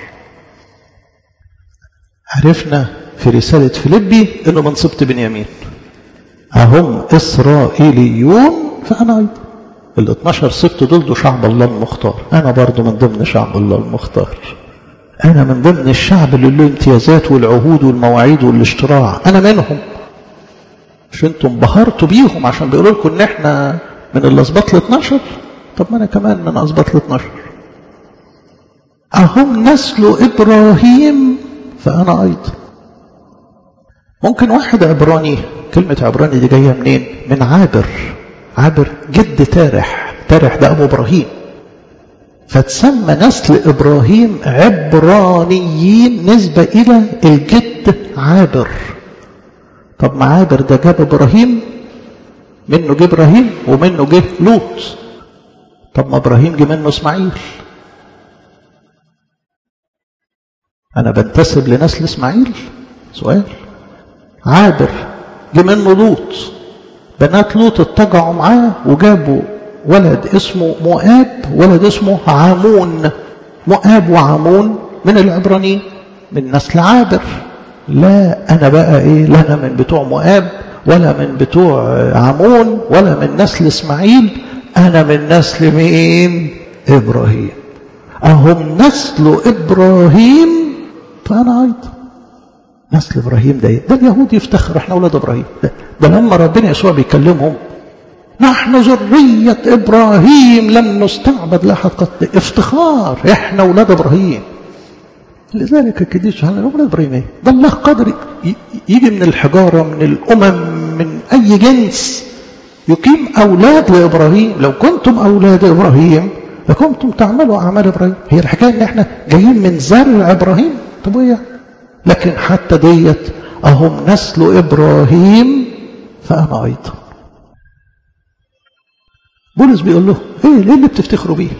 عرفنا في رسالة فيليبي إنه من سبط بنيامين أهم إسرائيليون فأنا أيضا ال 12 سبط دول دول شعب الله المختار أنا برضو من ضمن شعب الله المختار أنا من ضمن الشعب اللي له امتيازات والعهود والمواعيد والاشتراع أنا منهم مش انتم انبهرتوا بيهم عشان بيقولوا لكم ان احنا من الاسباط ل 12 طب ما انا كمان من اسباط ل 12 اهم نسل ابراهيم فانا ايضا ممكن واحد عبراني كلمة عبراني دي جاية منين من عابر عابر جد تارح تارح ده ابو ابراهيم فتسمى نسل ابراهيم عبرانيين نسبة الى الجد عابر طب ما عابر ده جاب ابراهيم منه جه ابراهيم ومنه جه لوط طب ما ابراهيم جه منه اسماعيل انا بنتسب لنسل اسماعيل سؤال عابر جه منه لوط بنات لوط اتجعوا معاه وجابوا ولد اسمه مؤاب ولد اسمه عامون مؤاب وعامون من العبرانيين من نسل عابر لا أنا بقى إيه لا أنا من بتوع مؤاب ولا من بتوع عمون ولا من نسل إسماعيل أنا من نسل مين إبراهيم أهم نسل إبراهيم فأنا أيضا نسل ابراهيم ده ده اليهود يفتخر احنا اولاد ابراهيم ده, ده لما ربنا يسوع بيكلمهم نحن ذرية ابراهيم لم نستعبد لاحد قط افتخار احنا اولاد ابراهيم لذلك الكديس سبحانه اولاد ابراهيم ايه ده الله قادر يجي من الحجارة من الامم من اي جنس يقيم اولاد لابراهيم لو كنتم اولاد ابراهيم لكنتم تعملوا اعمال ابراهيم هي الحكايه ان احنا جايين من زرع ابراهيم طب ايه لكن حتى ديت اهم نسل ابراهيم فانا ايضا بولس بيقول له ايه ليه اللي بتفتخروا بيه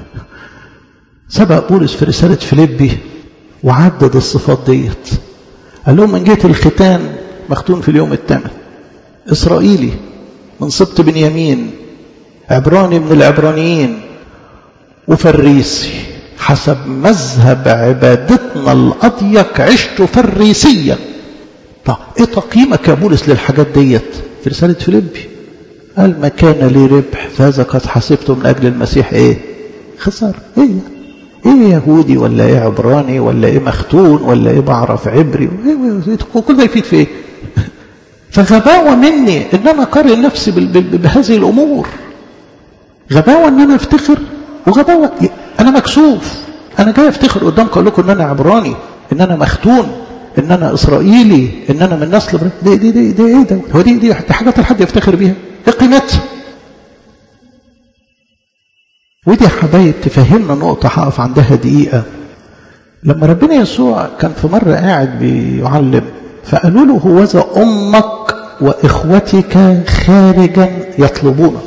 سبق بولس في رساله فيليبي وعدد الصفات ديت قال لهم من جهه الختان مختون في اليوم الثامن اسرائيلي من سبط بنيامين عبراني من العبرانيين وفريسي حسب مذهب عبادتنا الأضيق عشت فريسيا طب ايه تقييمك يا بولس للحاجات ديت في رسالة فيليبي قال ما كان لي ربح فهذا قد حسبته من أجل المسيح ايه خسر ايه ايه يهودي ولا ايه عبراني ولا ايه مختون ولا ايه بعرف عبري ايه كل ده يفيد في ايه فغباوة مني ان انا اقارن نفسي بهذه الامور غباوة ان انا افتخر وغباوة انا مكسوف انا جاي افتخر قدامكم اقول لكم ان انا عبراني ان انا مختون ان انا اسرائيلي ان انا من نسل دي دي دي, دي ايه ده هو دي دي, دي حاجات الحد يفتخر بيها ايه قيمتها ودي يا حبايب تفهمنا نقطة هقف عندها دقيقة لما ربنا يسوع كان في مرة قاعد بيعلم فقالوا له هوذا أمك وإخوتك خارجا يطلبونك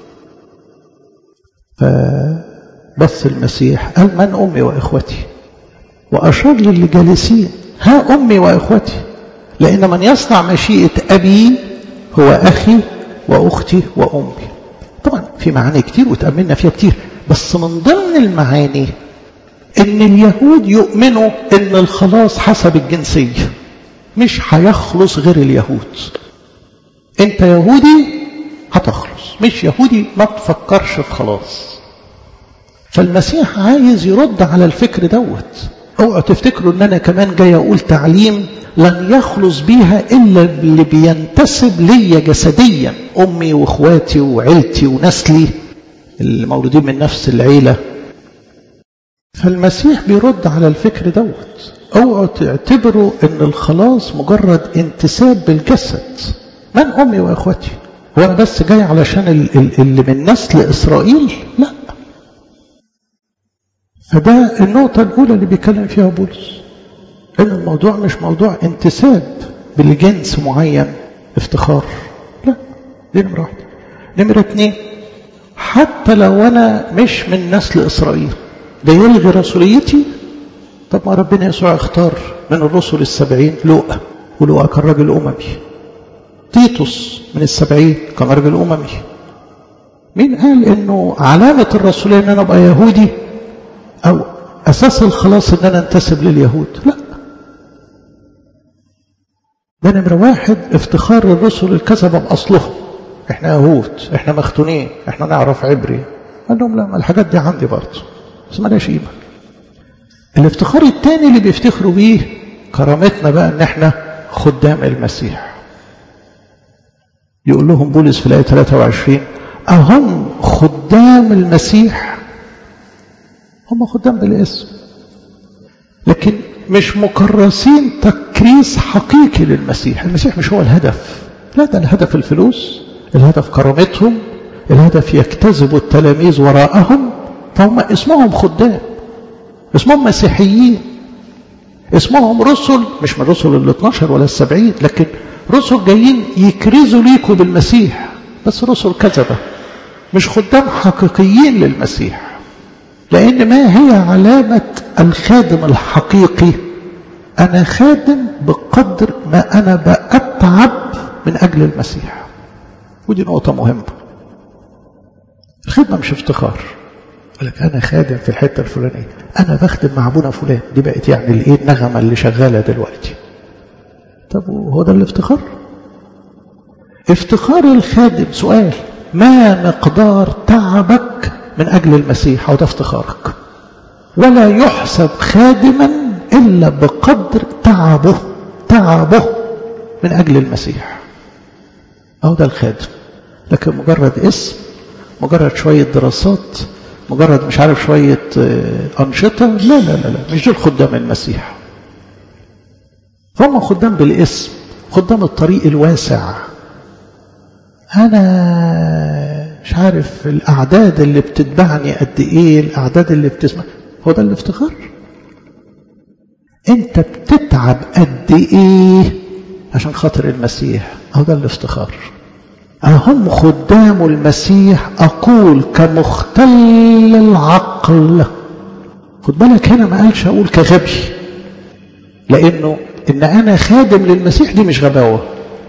فبث المسيح قال من أمي وإخوتي وأشار للي جالسين ها أمي وإخوتي لأن من يصنع مشيئة أبي هو أخي وأختي وأمي طبعا في معاني كتير وتأملنا فيها كتير بس من ضمن المعاني ان اليهود يؤمنوا ان الخلاص حسب الجنسية مش هيخلص غير اليهود انت يهودي هتخلص مش يهودي ما تفكرش في خلاص فالمسيح عايز يرد على الفكر دوت اوعوا تفتكروا ان انا كمان جاي اقول تعليم لن يخلص بيها الا اللي بينتسب ليا جسديا امي واخواتي وعيلتي ونسلي اللي مولودين من نفس العيله فالمسيح بيرد على الفكر دوت اوعوا تعتبروا ان الخلاص مجرد انتساب بالجسد من امي واخواتي هو انا بس جاي علشان اللي من نسل اسرائيل لا فده النقطة الأولى اللي بيتكلم فيها بولس إن الموضوع مش موضوع انتساب بالجنس معين افتخار لا دي نمرة واحدة نمرة اتنين حتى لو أنا مش من نسل إسرائيل ده يلغي رسوليتي طب ما ربنا يسوع اختار من الرسل السبعين لوقا ولوقا كان راجل أممي تيتوس من السبعين كان راجل أممي مين قال إنه علامة الرسولية إن أنا أبقى يهودي أو أساس الخلاص إن أنا أنتسب لليهود لا ده نمرة واحد افتخار الرسل الكذبة بأصلهم احنا يهود احنا مختونين احنا نعرف عبري قال لهم لا الحاجات دي عندي برضه بس مالهاش قيمة الافتخار الثاني اللي بيفتخروا بيه كرامتنا بقى ان احنا خدام المسيح يقول لهم بولس في الآية 23 أهم خدام المسيح هم خدام بالاسم لكن مش مكرسين تكريس حقيقي للمسيح المسيح مش هو الهدف لا ده الهدف الفلوس الهدف كرامتهم الهدف يجتذبوا التلاميذ وراءهم فهم اسمهم خدام اسمهم مسيحيين اسمهم رسل مش من رسل ال 12 ولا السبعين لكن رسل جايين يكرزوا ليكوا بالمسيح بس رسل كذبة مش خدام حقيقيين للمسيح لأن ما هي علامة الخادم الحقيقي أنا خادم بقدر ما أنا بأتعب من أجل المسيح ودي نقطة مهمة الخدمة مش افتخار لك أنا خادم في الحتة الفلانية أنا بخدم مع أبونا فلان دي بقت يعني الإيه النغمة اللي شغالة دلوقتي طب هو ده الافتخار افتخار الخادم سؤال ما مقدار تعبك من أجل المسيح أو ده افتخارك ولا يحسب خادما إلا بقدر تعبه تعبه من أجل المسيح أو ده الخادم لكن مجرد اسم مجرد شوية دراسات مجرد مش عارف شوية أنشطة لا لا لا, لا مش دول خدام المسيح هم خدام بالاسم خدام الطريق الواسع أنا مش عارف الأعداد اللي بتتبعني قد إيه الأعداد اللي بتسمع هو ده الافتخار أنت بتتعب قد إيه عشان خاطر المسيح هو ده الافتخار أهم خدام المسيح أقول كمختل العقل خد بالك هنا ما قالش أقول كغبي لأنه إن أنا خادم للمسيح دي مش غباوة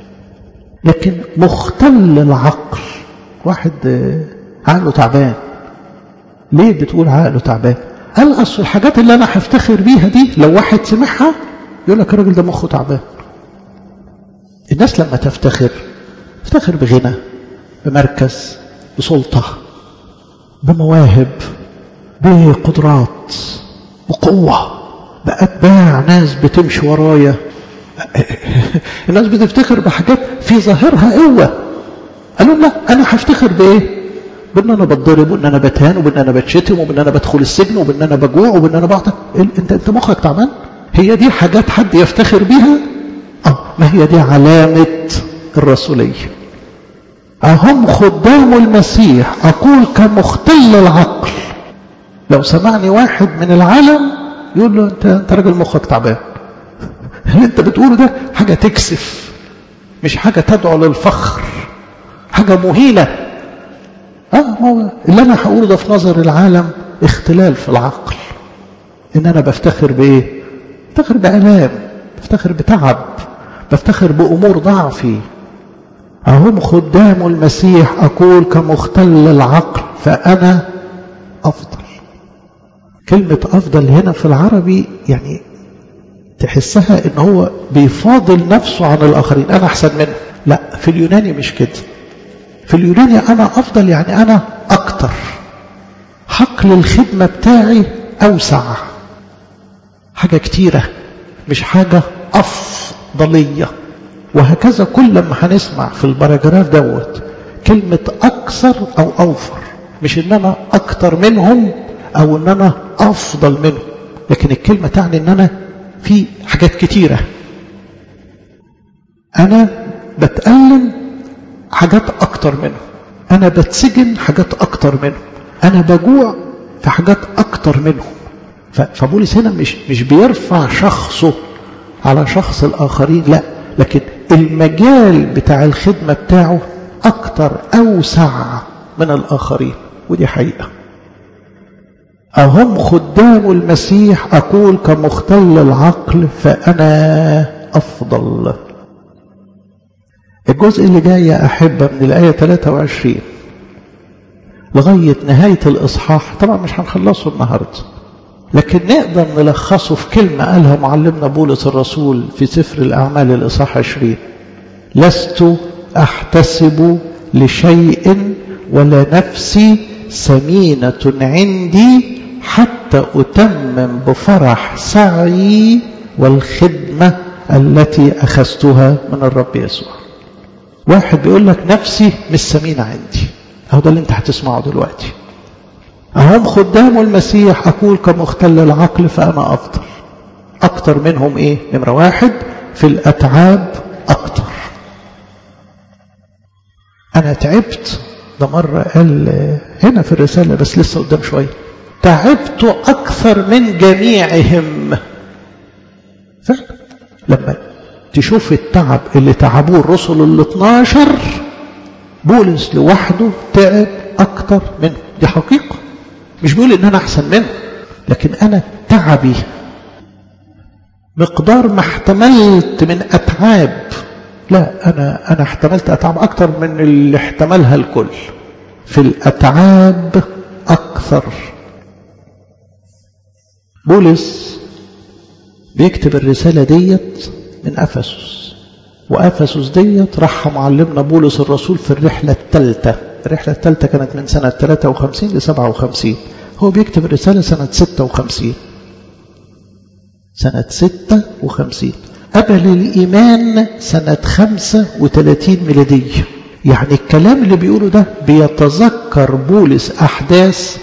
لكن مختل العقل واحد عقله تعبان ليه بتقول عقله تعبان قال أصل الحاجات اللي أنا هفتخر بيها دي لو واحد سمعها يقول لك الراجل ده مخه تعبان الناس لما تفتخر تفتخر بغنى بمركز بسلطة بمواهب بقدرات بقوة بأتباع ناس بتمشي ورايا الناس بتفتخر بحاجات في ظاهرها قوة قالوا لا أنا هفتخر بإيه بان انا بتضرب وان انا بتهان وبان انا بتشتم وبان انا بدخل السجن وبان انا بجوع وبان انا بعطى انت انت مخك تعبان هي دي حاجات حد يفتخر بيها اه ما هي دي علامه الرسوليه اهم خدام المسيح اقول كمختل العقل لو سمعني واحد من العالم يقول له انت انت راجل مخك تعبان اللي انت بتقوله ده حاجه تكسف مش حاجه تدعو للفخر حاجه مهينه اه ما اللي انا هقوله ده في نظر العالم اختلال في العقل ان انا بفتخر بايه بفتخر بالام بفتخر بتعب بفتخر بامور ضعفي اهم خدام المسيح اقول كمختل العقل فانا افضل كلمه افضل هنا في العربي يعني تحسها ان هو بيفاضل نفسه عن الاخرين انا احسن منه لا في اليوناني مش كده في اليوناني أنا أفضل يعني أنا أكتر حقل الخدمة بتاعي أوسع حاجة كتيرة مش حاجة أفضلية وهكذا كل ما هنسمع في البراجراف دوت كلمة أكثر أو أوفر مش إن أنا أكتر منهم أو إن أنا أفضل منهم لكن الكلمة تعني إن أنا في حاجات كتيرة أنا بتألم حاجات أكتر منهم أنا بتسجن حاجات أكتر منهم أنا بجوع في حاجات أكتر منهم فبولس هنا مش مش بيرفع شخصه على شخص الآخرين لا لكن المجال بتاع الخدمة بتاعه أكتر أوسع من الآخرين ودي حقيقة أهم خدام المسيح أقول كمختل العقل فأنا أفضل الجزء اللي جاي يا أحبة من الآية 23 لغاية نهاية الإصحاح طبعا مش هنخلصه النهاردة لكن نقدر نلخصه في كلمة قالها معلمنا بولس الرسول في سفر الأعمال الإصحاح 20 لست أحتسب لشيء ولا نفسي سمينة عندي حتى أتمم بفرح سعي والخدمة التي أخذتها من الرب يسوع واحد بيقول لك نفسي مش سمينة عندي أهو ده اللي أنت هتسمعه دلوقتي أهم خدام المسيح أقول كمختل العقل فأنا أفضل أكتر منهم إيه نمرة واحد في الأتعاب أكتر أنا تعبت ده مرة قال هنا في الرسالة بس لسه قدام شوية تعبت أكثر من جميعهم فعلا لما تشوف التعب اللي تعبوه الرسل ال 12 بولس لوحده تعب أكتر منه دي حقيقة مش بيقول إن أنا أحسن منه لكن أنا تعبي مقدار ما احتملت من أتعاب لا أنا أنا احتملت أتعاب أكتر من اللي احتملها الكل في الأتعاب أكثر بولس بيكتب الرسالة ديت من أفسس وأفسس ديت راح معلمنا بولس الرسول في الرحلة الثالثة الرحلة الثالثة كانت من سنة 53 ل 57 هو بيكتب الرسالة سنة 56 سنة 56 قبل الإيمان سنة 35 ميلادية يعني الكلام اللي بيقوله ده بيتذكر بولس أحداث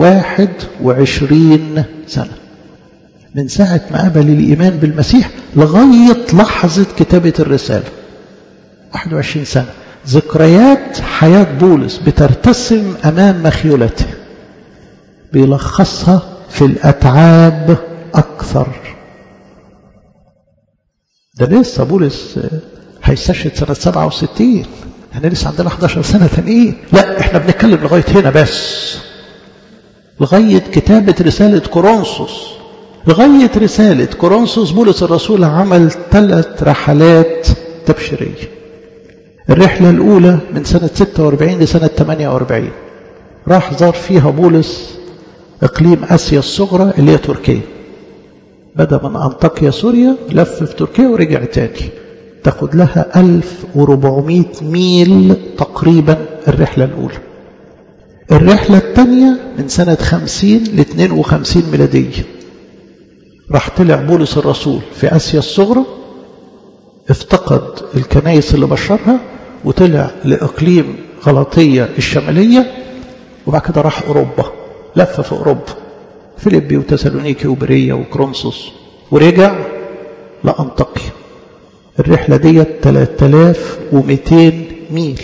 21 سنة من ساعة ما قبل الإيمان بالمسيح لغاية لحظة كتابة الرسالة 21 سنة ذكريات حياة بولس بترتسم أمام مخيولته بيلخصها في الأتعاب أكثر ده لسه بولس هيستشهد سنة 67 احنا لسه عندنا 11 سنة تانيين لا احنا بنتكلم لغاية هنا بس لغاية كتابة رسالة كورنثوس لغاية رسالة كورنثوس بولس الرسول عمل ثلاث رحلات تبشيرية الرحلة الأولى من سنة 46 لسنة 48 راح زار فيها بولس إقليم آسيا الصغرى اللي هي تركيا بدأ من أنطاكيا سوريا لف في تركيا ورجع تاني تاخد لها 1400 ميل تقريبا الرحلة الأولى الرحلة الثانية من سنة 50 ل 52 ميلادية راح طلع بولس الرسول في آسيا الصغرى افتقد الكنائس اللي بشرها وطلع لإقليم غلطية الشمالية وبعد كده راح أوروبا لف في أوروبا فيليبي وتسالونيكي وبرية وكرونسوس ورجع لأنطاكيا الرحلة دي 3200 ميل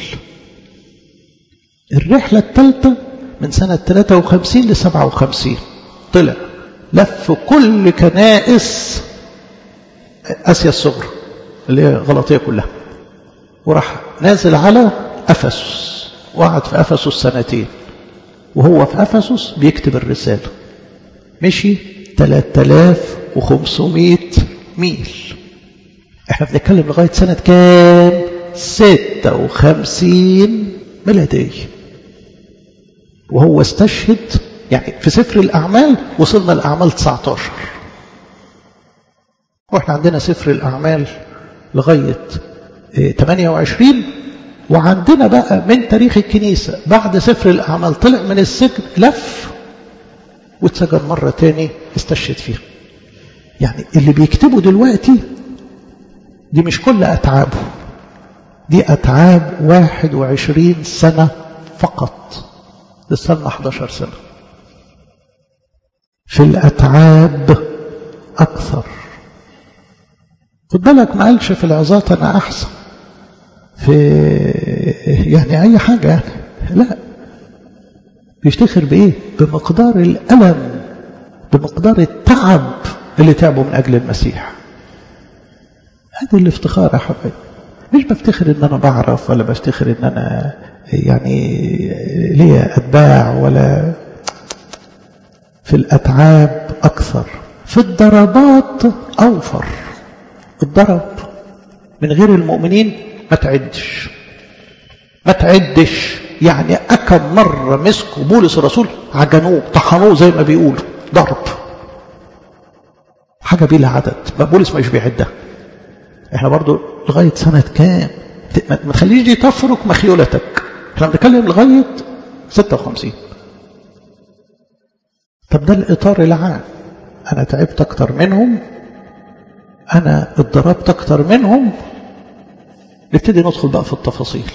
الرحلة الثالثة من سنة 53 ل 57 طلع لف كل كنائس آسيا الصغرى اللي هي غلطية كلها وراح نازل على أفسس وقعد في أفسس سنتين وهو في أفسس بيكتب الرسالة مشي 3500 ميل احنا بنتكلم لغاية سنة كام 56 ميلادية وهو استشهد يعني في سفر الأعمال وصلنا لأعمال 19 واحنا عندنا سفر الأعمال لغاية 28 وعندنا بقى من تاريخ الكنيسة بعد سفر الأعمال طلع من السجن لف واتسجن مرة تاني استشهد فيها يعني اللي بيكتبه دلوقتي دي مش كل أتعابه دي أتعاب 21 سنة فقط لسه 11 سنة في الأتعاب أكثر خد بالك ما قالش في العظات أنا أحسن في يعني أي حاجة يعني لا بيفتخر بإيه بمقدار الألم بمقدار التعب اللي تعبوا من أجل المسيح هذا الافتخار يا حبايبي مش بفتخر ان انا بعرف ولا بفتخر ان انا يعني ليا اتباع ولا في الاتعاب اكثر في الضربات اوفر الضرب من غير المؤمنين ما تعدش ما تعدش يعني أكم مرة مسكوا بولس الرسول عجنوه طحنوه زي ما بيقولوا ضرب حاجة بلا عدد بولس مش بيعدها احنا برضو لغاية سنة كام ما تخليش دي تفرق مخيولتك احنا بنتكلم لغاية 56 طب ده الإطار العام أنا تعبت أكتر منهم أنا اتضربت أكتر منهم نبتدي ندخل بقى في التفاصيل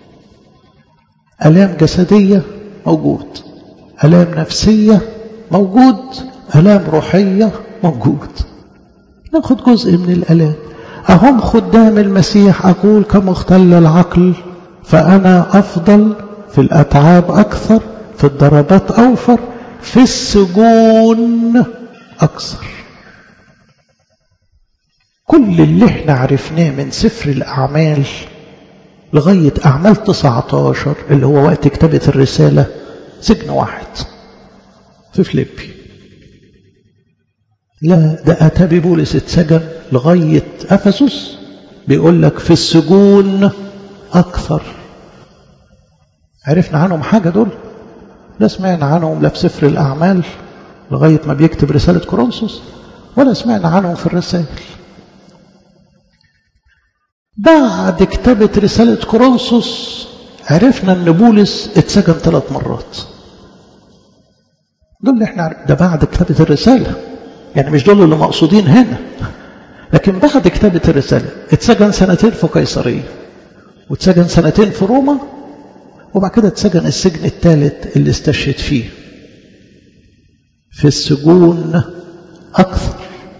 ألام جسدية موجود ألام نفسية موجود ألام روحية موجود ناخد جزء من الألام أهم خدام المسيح أقول كمختل العقل فأنا أفضل في الأتعاب أكثر في الضربات أوفر في السجون أكثر كل اللي احنا عرفناه من سفر الأعمال لغاية أعمال 19 اللي هو وقت كتابة الرسالة سجن واحد في فليبي لا ده أتى بولس اتسجن لغاية أفسس بيقول لك في السجون أكثر عرفنا عنهم حاجة دول لا سمعنا عنهم لا في سفر الأعمال لغاية ما بيكتب رسالة كورنثوس ولا سمعنا عنهم في الرسائل بعد كتابة رسالة كورنثوس عرفنا ان بولس اتسجن ثلاث مرات دول اللي احنا ده بعد كتابة الرسالة يعني مش دول اللي مقصودين هنا لكن بعد كتابة الرسالة اتسجن سنتين في قيصرية واتسجن سنتين في روما وبعد كده اتسجن السجن الثالث اللي استشهد فيه في السجون أكثر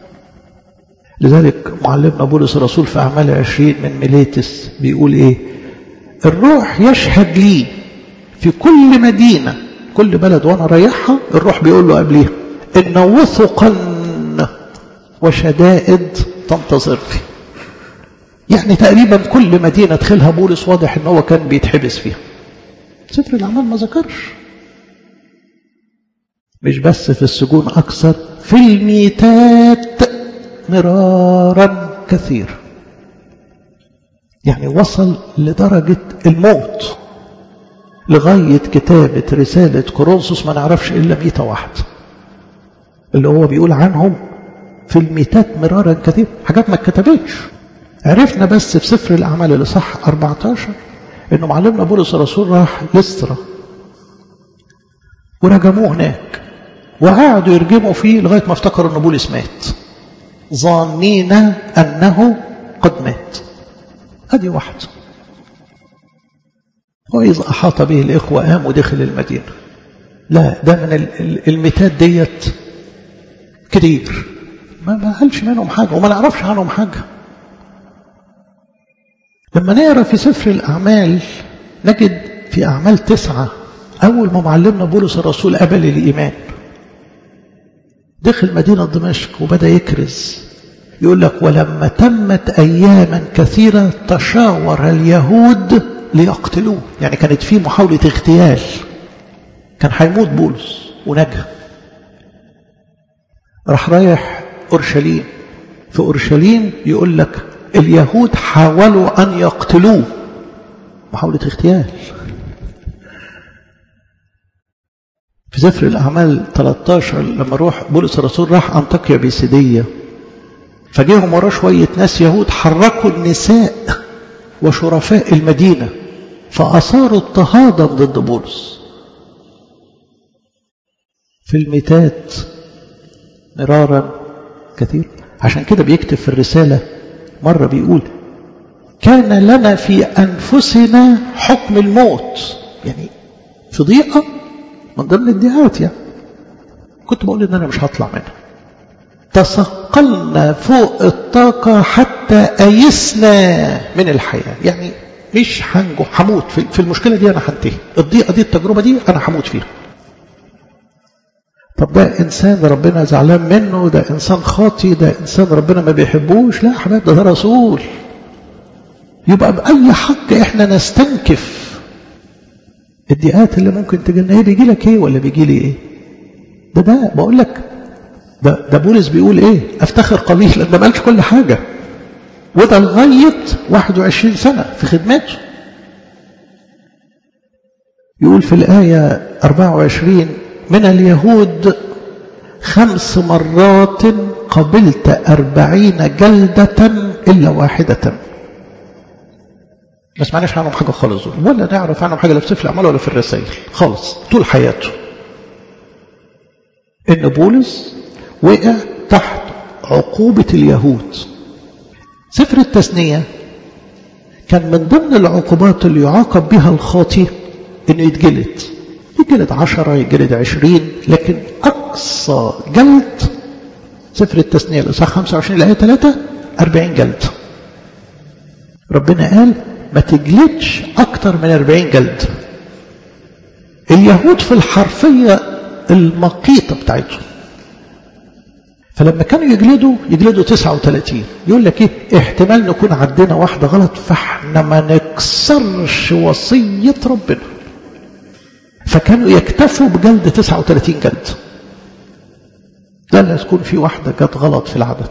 لذلك معلمنا بولس الرسول في أعمال عشرين من ميليتس بيقول إيه الروح يشهد لي في كل مدينة كل بلد وأنا رايحها الروح بيقول له قبليها إن وثقا وشدائد تنتظرني يعني تقريبا كل مدينة دخلها بولس واضح إن هو كان بيتحبس فيها سفر الأعمال ما ذكرش مش بس في السجون أكثر في الميتات مرارا كثير يعني وصل لدرجة الموت لغاية كتابة رسالة كورنثوس ما نعرفش إلا ميتة واحدة اللي هو بيقول عنهم في الميتات مرارا كثير حاجات ما اتكتبتش عرفنا بس في سفر الأعمال اللي صح 14 إنه معلمنا بولس الرسول راح لسترا ورجموه هناك وقعدوا يرجموا فيه لغاية ما افتكروا إن بولس مات ظانين أنه قد مات هذه واحدة وإذا أحاط به الإخوة قام ودخل المدينة لا ده من الميتات ديت كتير ما ما قالش منهم حاجة وما نعرفش عنهم حاجة لما نقرا في سفر الأعمال نجد في أعمال تسعة أول ما معلمنا بولس الرسول قبل الإيمان دخل مدينة دمشق وبدأ يكرز يقول لك ولما تمت أياما كثيرة تشاور اليهود ليقتلوه يعني كانت في محاولة اغتيال كان هيموت بولس ونجا راح رايح أورشليم في أورشليم يقول لك اليهود حاولوا أن يقتلوه محاولة اغتيال في سفر الأعمال 13 لما روح بولس الرسول راح أنطاكيا بيسيدية فجيهم وراه شوية ناس يهود حركوا النساء وشرفاء المدينة فأثاروا اضطهادا ضد بولس في الميتات مرارا كثير عشان كده بيكتب في الرسالة مرة بيقول كان لنا في أنفسنا حكم الموت يعني في ضيقة من ضمن الدعاءات يعني كنت بقول إن أنا مش هطلع منها تثقلنا فوق الطاقة حتى أيسنا من الحياة يعني مش هنجو هموت في المشكلة دي أنا هنتهي الضيقة دي التجربة دي أنا هموت فيها طب ده إنسان ربنا زعلان منه ده إنسان خاطي ده إنسان ربنا ما بيحبوش لا حبايب ده, ده رسول يبقى بأي حق إحنا نستنكف الضيقات اللي ممكن تجينا ايه بيجي لك ايه ولا بيجي لي ايه ده ده بقول لك ده ده بولس بيقول ايه افتخر قليلا ده ما قالش كل حاجه وده لغايه 21 سنه في خدمته يقول في الايه 24 من اليهود خمس مرات قبلت أربعين جلدة إلا واحدة ما سمعناش عنهم حاجة خالص دول ولا نعرف عنهم حاجة لا في سفر الأعمال ولا في الرسائل خالص طول حياته إن بولس وقع تحت عقوبة اليهود سفر التثنية كان من ضمن العقوبات اللي يعاقب بها الخاطي إنه يتجلد يتجلد عشرة يتجلد عشرين لكن أقصى جلد سفر التثنية الإصحاح 25 الآية 3 40 جلد ربنا قال ما تجلدش أكتر من 40 جلد اليهود في الحرفية المقيتة بتاعتهم فلما كانوا يجلدوا يجلدوا 39 يقول لك ايه احتمال نكون عدينا واحدة غلط فاحنا ما نكسرش وصية ربنا فكانوا يكتفوا بجلد 39 جلد لا لا تكون في واحدة جت غلط في العدد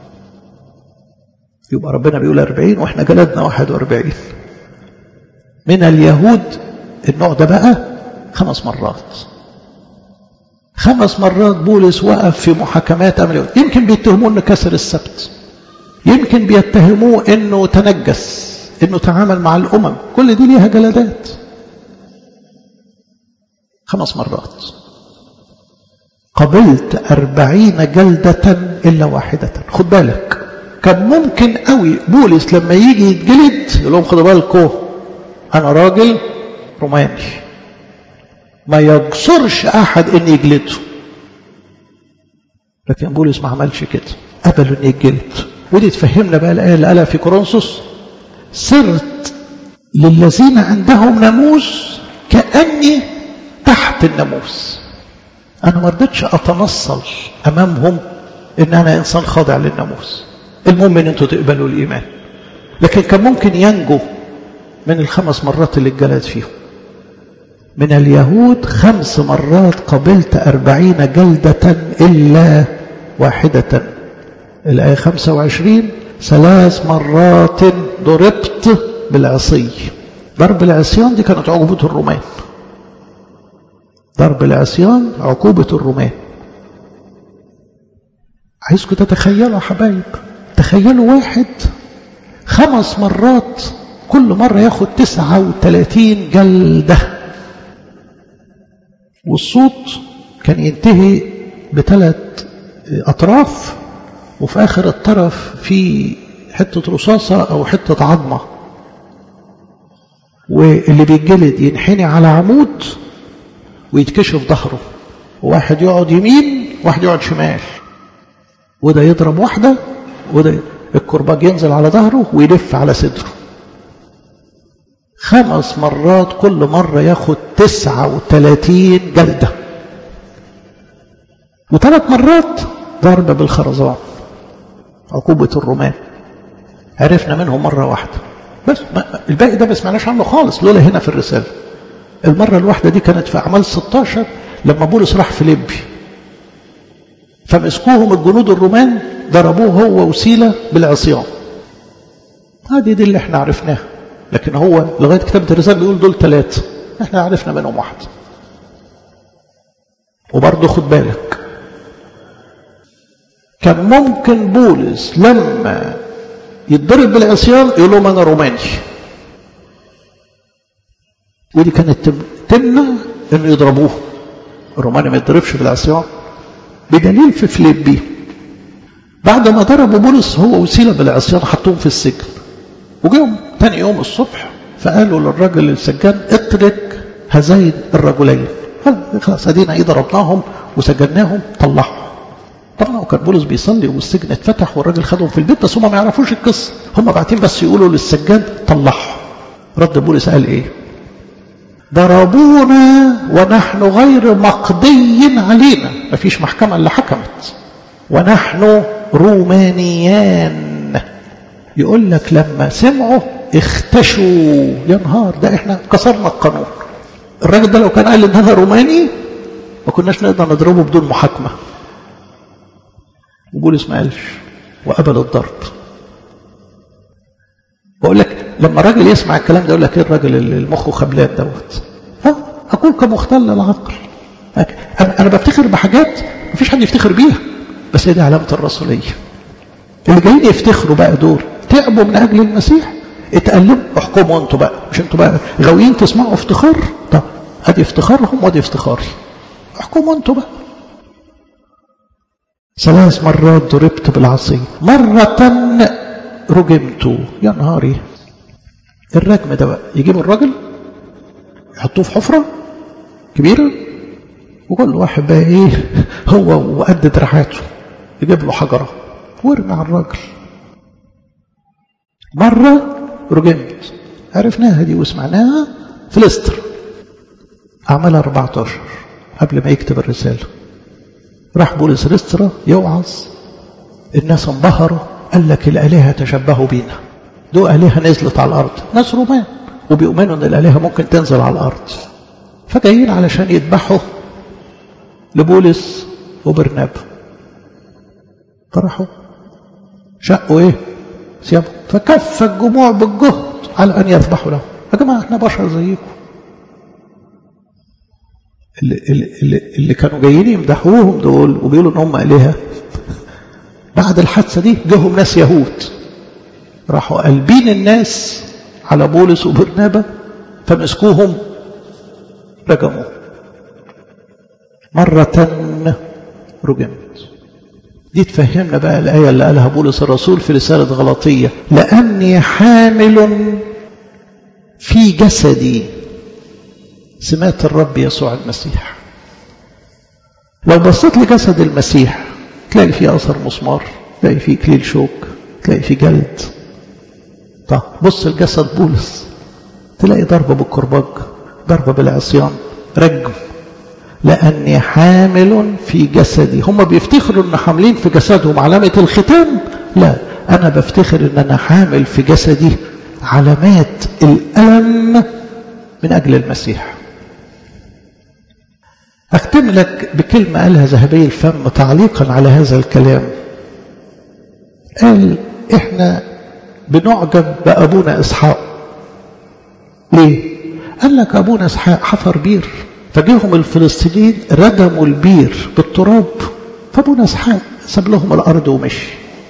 يبقى ربنا بيقول 40 واحنا جلدنا 41 من اليهود النوع ده بقى خمس مرات خمس مرات بولس وقف في محاكمات أمر يمكن بيتهموه انه كسر السبت يمكن بيتهموه انه تنجس انه تعامل مع الامم كل دي ليها جلدات خمس مرات قبلت أربعين جلدة إلا واحدة خد بالك كان ممكن قوي بولس لما يجي يتجلد يقول لهم خدوا بالكم انا راجل روماني ما يجسرش احد ان يجلده لكن بولس ما عملش كده قبلوا ان يتجلد ودي تفهمنا بقى الايه اللي قالها في كورنثوس صرت للذين عندهم ناموس كاني تحت الناموس انا ما رضيتش اتنصل امامهم ان انا انسان خاضع للناموس المهم ان انتوا تقبلوا الايمان لكن كان ممكن ينجو من الخمس مرات اللي اتجلد فيهم من اليهود خمس مرات قبلت أربعين جلدة إلا واحدة الآية خمسة وعشرين ثلاث مرات ضربت بالعصي ضرب العصيان دي كانت عقوبة الرومان ضرب العصيان عقوبة الرومان عايزكم تتخيلوا يا حبايب تخيلوا واحد خمس مرات كل مرة ياخد تسعة وثلاثين جلدة والصوت كان ينتهي بثلاث أطراف وفي آخر الطرف في حتة رصاصة أو حتة عظمة واللي بيتجلد ينحني على عمود ويتكشف ظهره واحد يقعد يمين واحد يقعد شمال وده يضرب واحدة وده الكرباج ينزل على ظهره ويلف على صدره خمس مرات كل مرة ياخد تسعة وثلاثين جلدة وثلاث مرات ضرب بالخرزان عقوبة الرومان عرفنا منهم مرة واحدة بس ما الباقي ده ما سمعناش عنه خالص لولا هنا في الرسالة المرة الواحدة دي كانت في أعمال 16 لما بولس راح فيليبي فمسكوهم الجنود الرومان ضربوه هو وسيلة بالعصيان هذه دي اللي احنا عرفناها لكن هو لغاية كتابة الرسالة بيقول دول ثلاثة احنا عرفنا منهم واحد وبرضه خد بالك كان ممكن بولس لما يتضرب بالعصيان يقول لهم انا روماني ودي كانت تمنع انه يضربوه الروماني ما يتضربش بالعصيان بدليل في فليبي بعد ما ضربوا بولس هو وسيلة بالعصيان حطوهم في السجن وجيهم تاني يوم الصبح فقالوا للراجل السجان اترك هذين الرجلين خلاص ادينا ايه ضربناهم وسجناهم طلعهم طبعا هو كان بولس بيصلي والسجن اتفتح والراجل خدهم في البيت بس هم ما يعرفوش القصه هم باعتين بس يقولوا للسجان طلعهم رد بولس قال ايه ضربونا ونحن غير مقضي علينا مفيش محكمة اللي حكمت ونحن رومانيان يقول لك لما سمعوا اختشوا يا نهار ده احنا كسرنا القانون الراجل ده لو كان قال ان انا روماني ما كناش نقدر نضربه بدون محاكمة وبولس ما قالش وقبل الضرب بقول لك لما الراجل يسمع الكلام ده يقول لك ايه الراجل اللي مخه خبلان دوت ها اقول كمختل العقل انا انا بفتخر بحاجات مفيش حد يفتخر بيها بس هي دي علامه الرسوليه اللي جايين يفتخروا بقى دول تعبوا من اجل المسيح اتقلبوا احكموا انتوا بقى مش انتوا بقى غاويين تسمعوا افتخار طب ادي افتخارهم وادي افتخاري احكموا انتوا بقى ثلاث مرات ضربت بالعصي مرة رجمت يا نهاري الرجم ده بقى يجيبوا الراجل يحطوه في حفرة كبيرة وكل واحد بقى ايه هو وقد دراعاته يجيب له حجرة وارمي على الراجل مرة رجمت عرفناها دي وسمعناها في لستر أعمال 14 قبل ما يكتب الرسالة راح بولس لسترا يوعظ الناس انبهروا قال لك الآلهة تشبهوا بينا دول آلهة نزلت على الأرض ناس رومان وبيؤمنوا أن الآلهة ممكن تنزل على الأرض فجايين علشان يذبحوا لبولس وبرنابا فراحوا شقوا ايه ثيابهم فكف الجموع بالجهد على ان يذبحوا له يا جماعه احنا بشر زيكم اللي, اللي, اللي كانوا جايين يمدحوهم دول وبيقولوا ان هم الهه بعد الحادثه دي جاهم ناس يهود راحوا قلبين الناس على بولس وبرنابا فمسكوهم رجموه مرة رجمت دي تفهمنا بقى الآية اللي قالها بولس الرسول في رسالة غلطية لأني حامل في جسدي سمات الرب يسوع المسيح لو بصيت لجسد المسيح تلاقي فيه أثر مسمار تلاقي فيه كليل شوك تلاقي فيه جلد طب بص لجسد بولس تلاقي ضربة بالكرباج ضربة بالعصيان رجم لأني حامل في جسدي هم بيفتخروا أن حاملين في جسدهم علامة الختام لا أنا بفتخر أن أنا حامل في جسدي علامات الألم من أجل المسيح أختم لك بكلمة قالها ذهبي الفم تعليقا على هذا الكلام قال إحنا بنعجب بأبونا إسحاق ليه؟ قال لك أبونا إسحاق حفر بير فجيهم الفلسطينيين ردموا البير بالتراب فابونا اسحاق ساب لهم الارض ومشي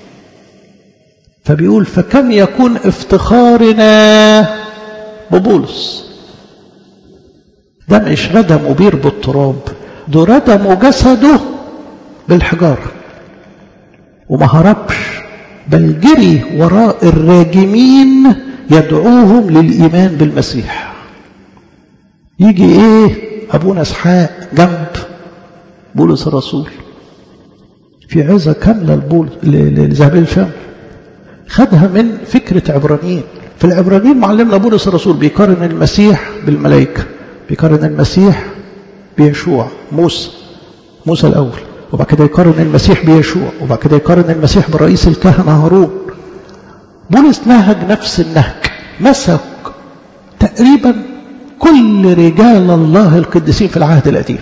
فبيقول فكم يكون افتخارنا ببولس ده مش ردموا بير بالتراب ده ردموا جسده بالحجارة وما هربش بل جري وراء الراجمين يدعوهم للإيمان بالمسيح يجي ايه أبونا إسحاق جنب بولس الرسول في عظة كاملة لذهبي الفم خدها من فكرة عبرانيين في العبرانيين معلمنا بولس الرسول بيقارن المسيح بالملائكة بيقارن المسيح بيشوع موسى موسى الأول وبعد كده يقارن المسيح بيشوع وبعد كده يقارن المسيح برئيس الكهنة هارون بولس نهج نفس النهج مسك تقريبا كل رجال الله القديسين في العهد القديم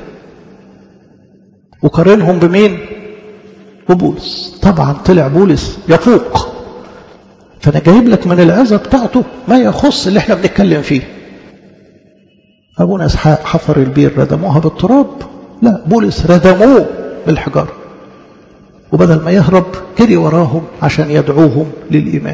وقارنهم بمين ببولس طبعا طلع بولس يفوق فانا جايب لك من العظه بتاعته ما يخص اللي احنا بنتكلم فيه ابونا اسحاق حفر البير ردموها بالتراب لا بولس ردموه بالحجاره وبدل ما يهرب جري وراهم عشان يدعوهم للايمان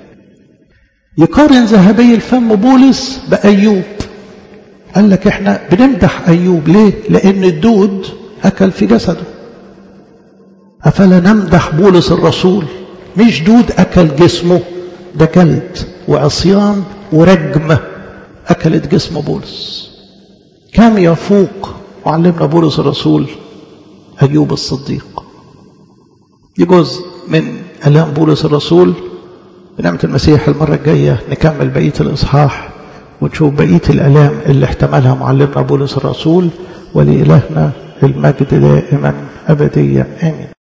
يقارن ذهبي الفم بولس بايوب قال لك احنا بنمدح ايوب ليه لان الدود اكل في جسده افلا نمدح بولس الرسول مش دود اكل جسمه ده جلد وعصيان ورجم اكلت جسم بولس كم يفوق معلمنا بولس الرسول ايوب الصديق دي جزء من الام بولس الرسول بنعمه المسيح المره الجايه نكمل بقيه الاصحاح ونشوف بقية الألام اللي احتملها معلمنا بولس الرسول ولإلهنا المجد دائما أبديا آمين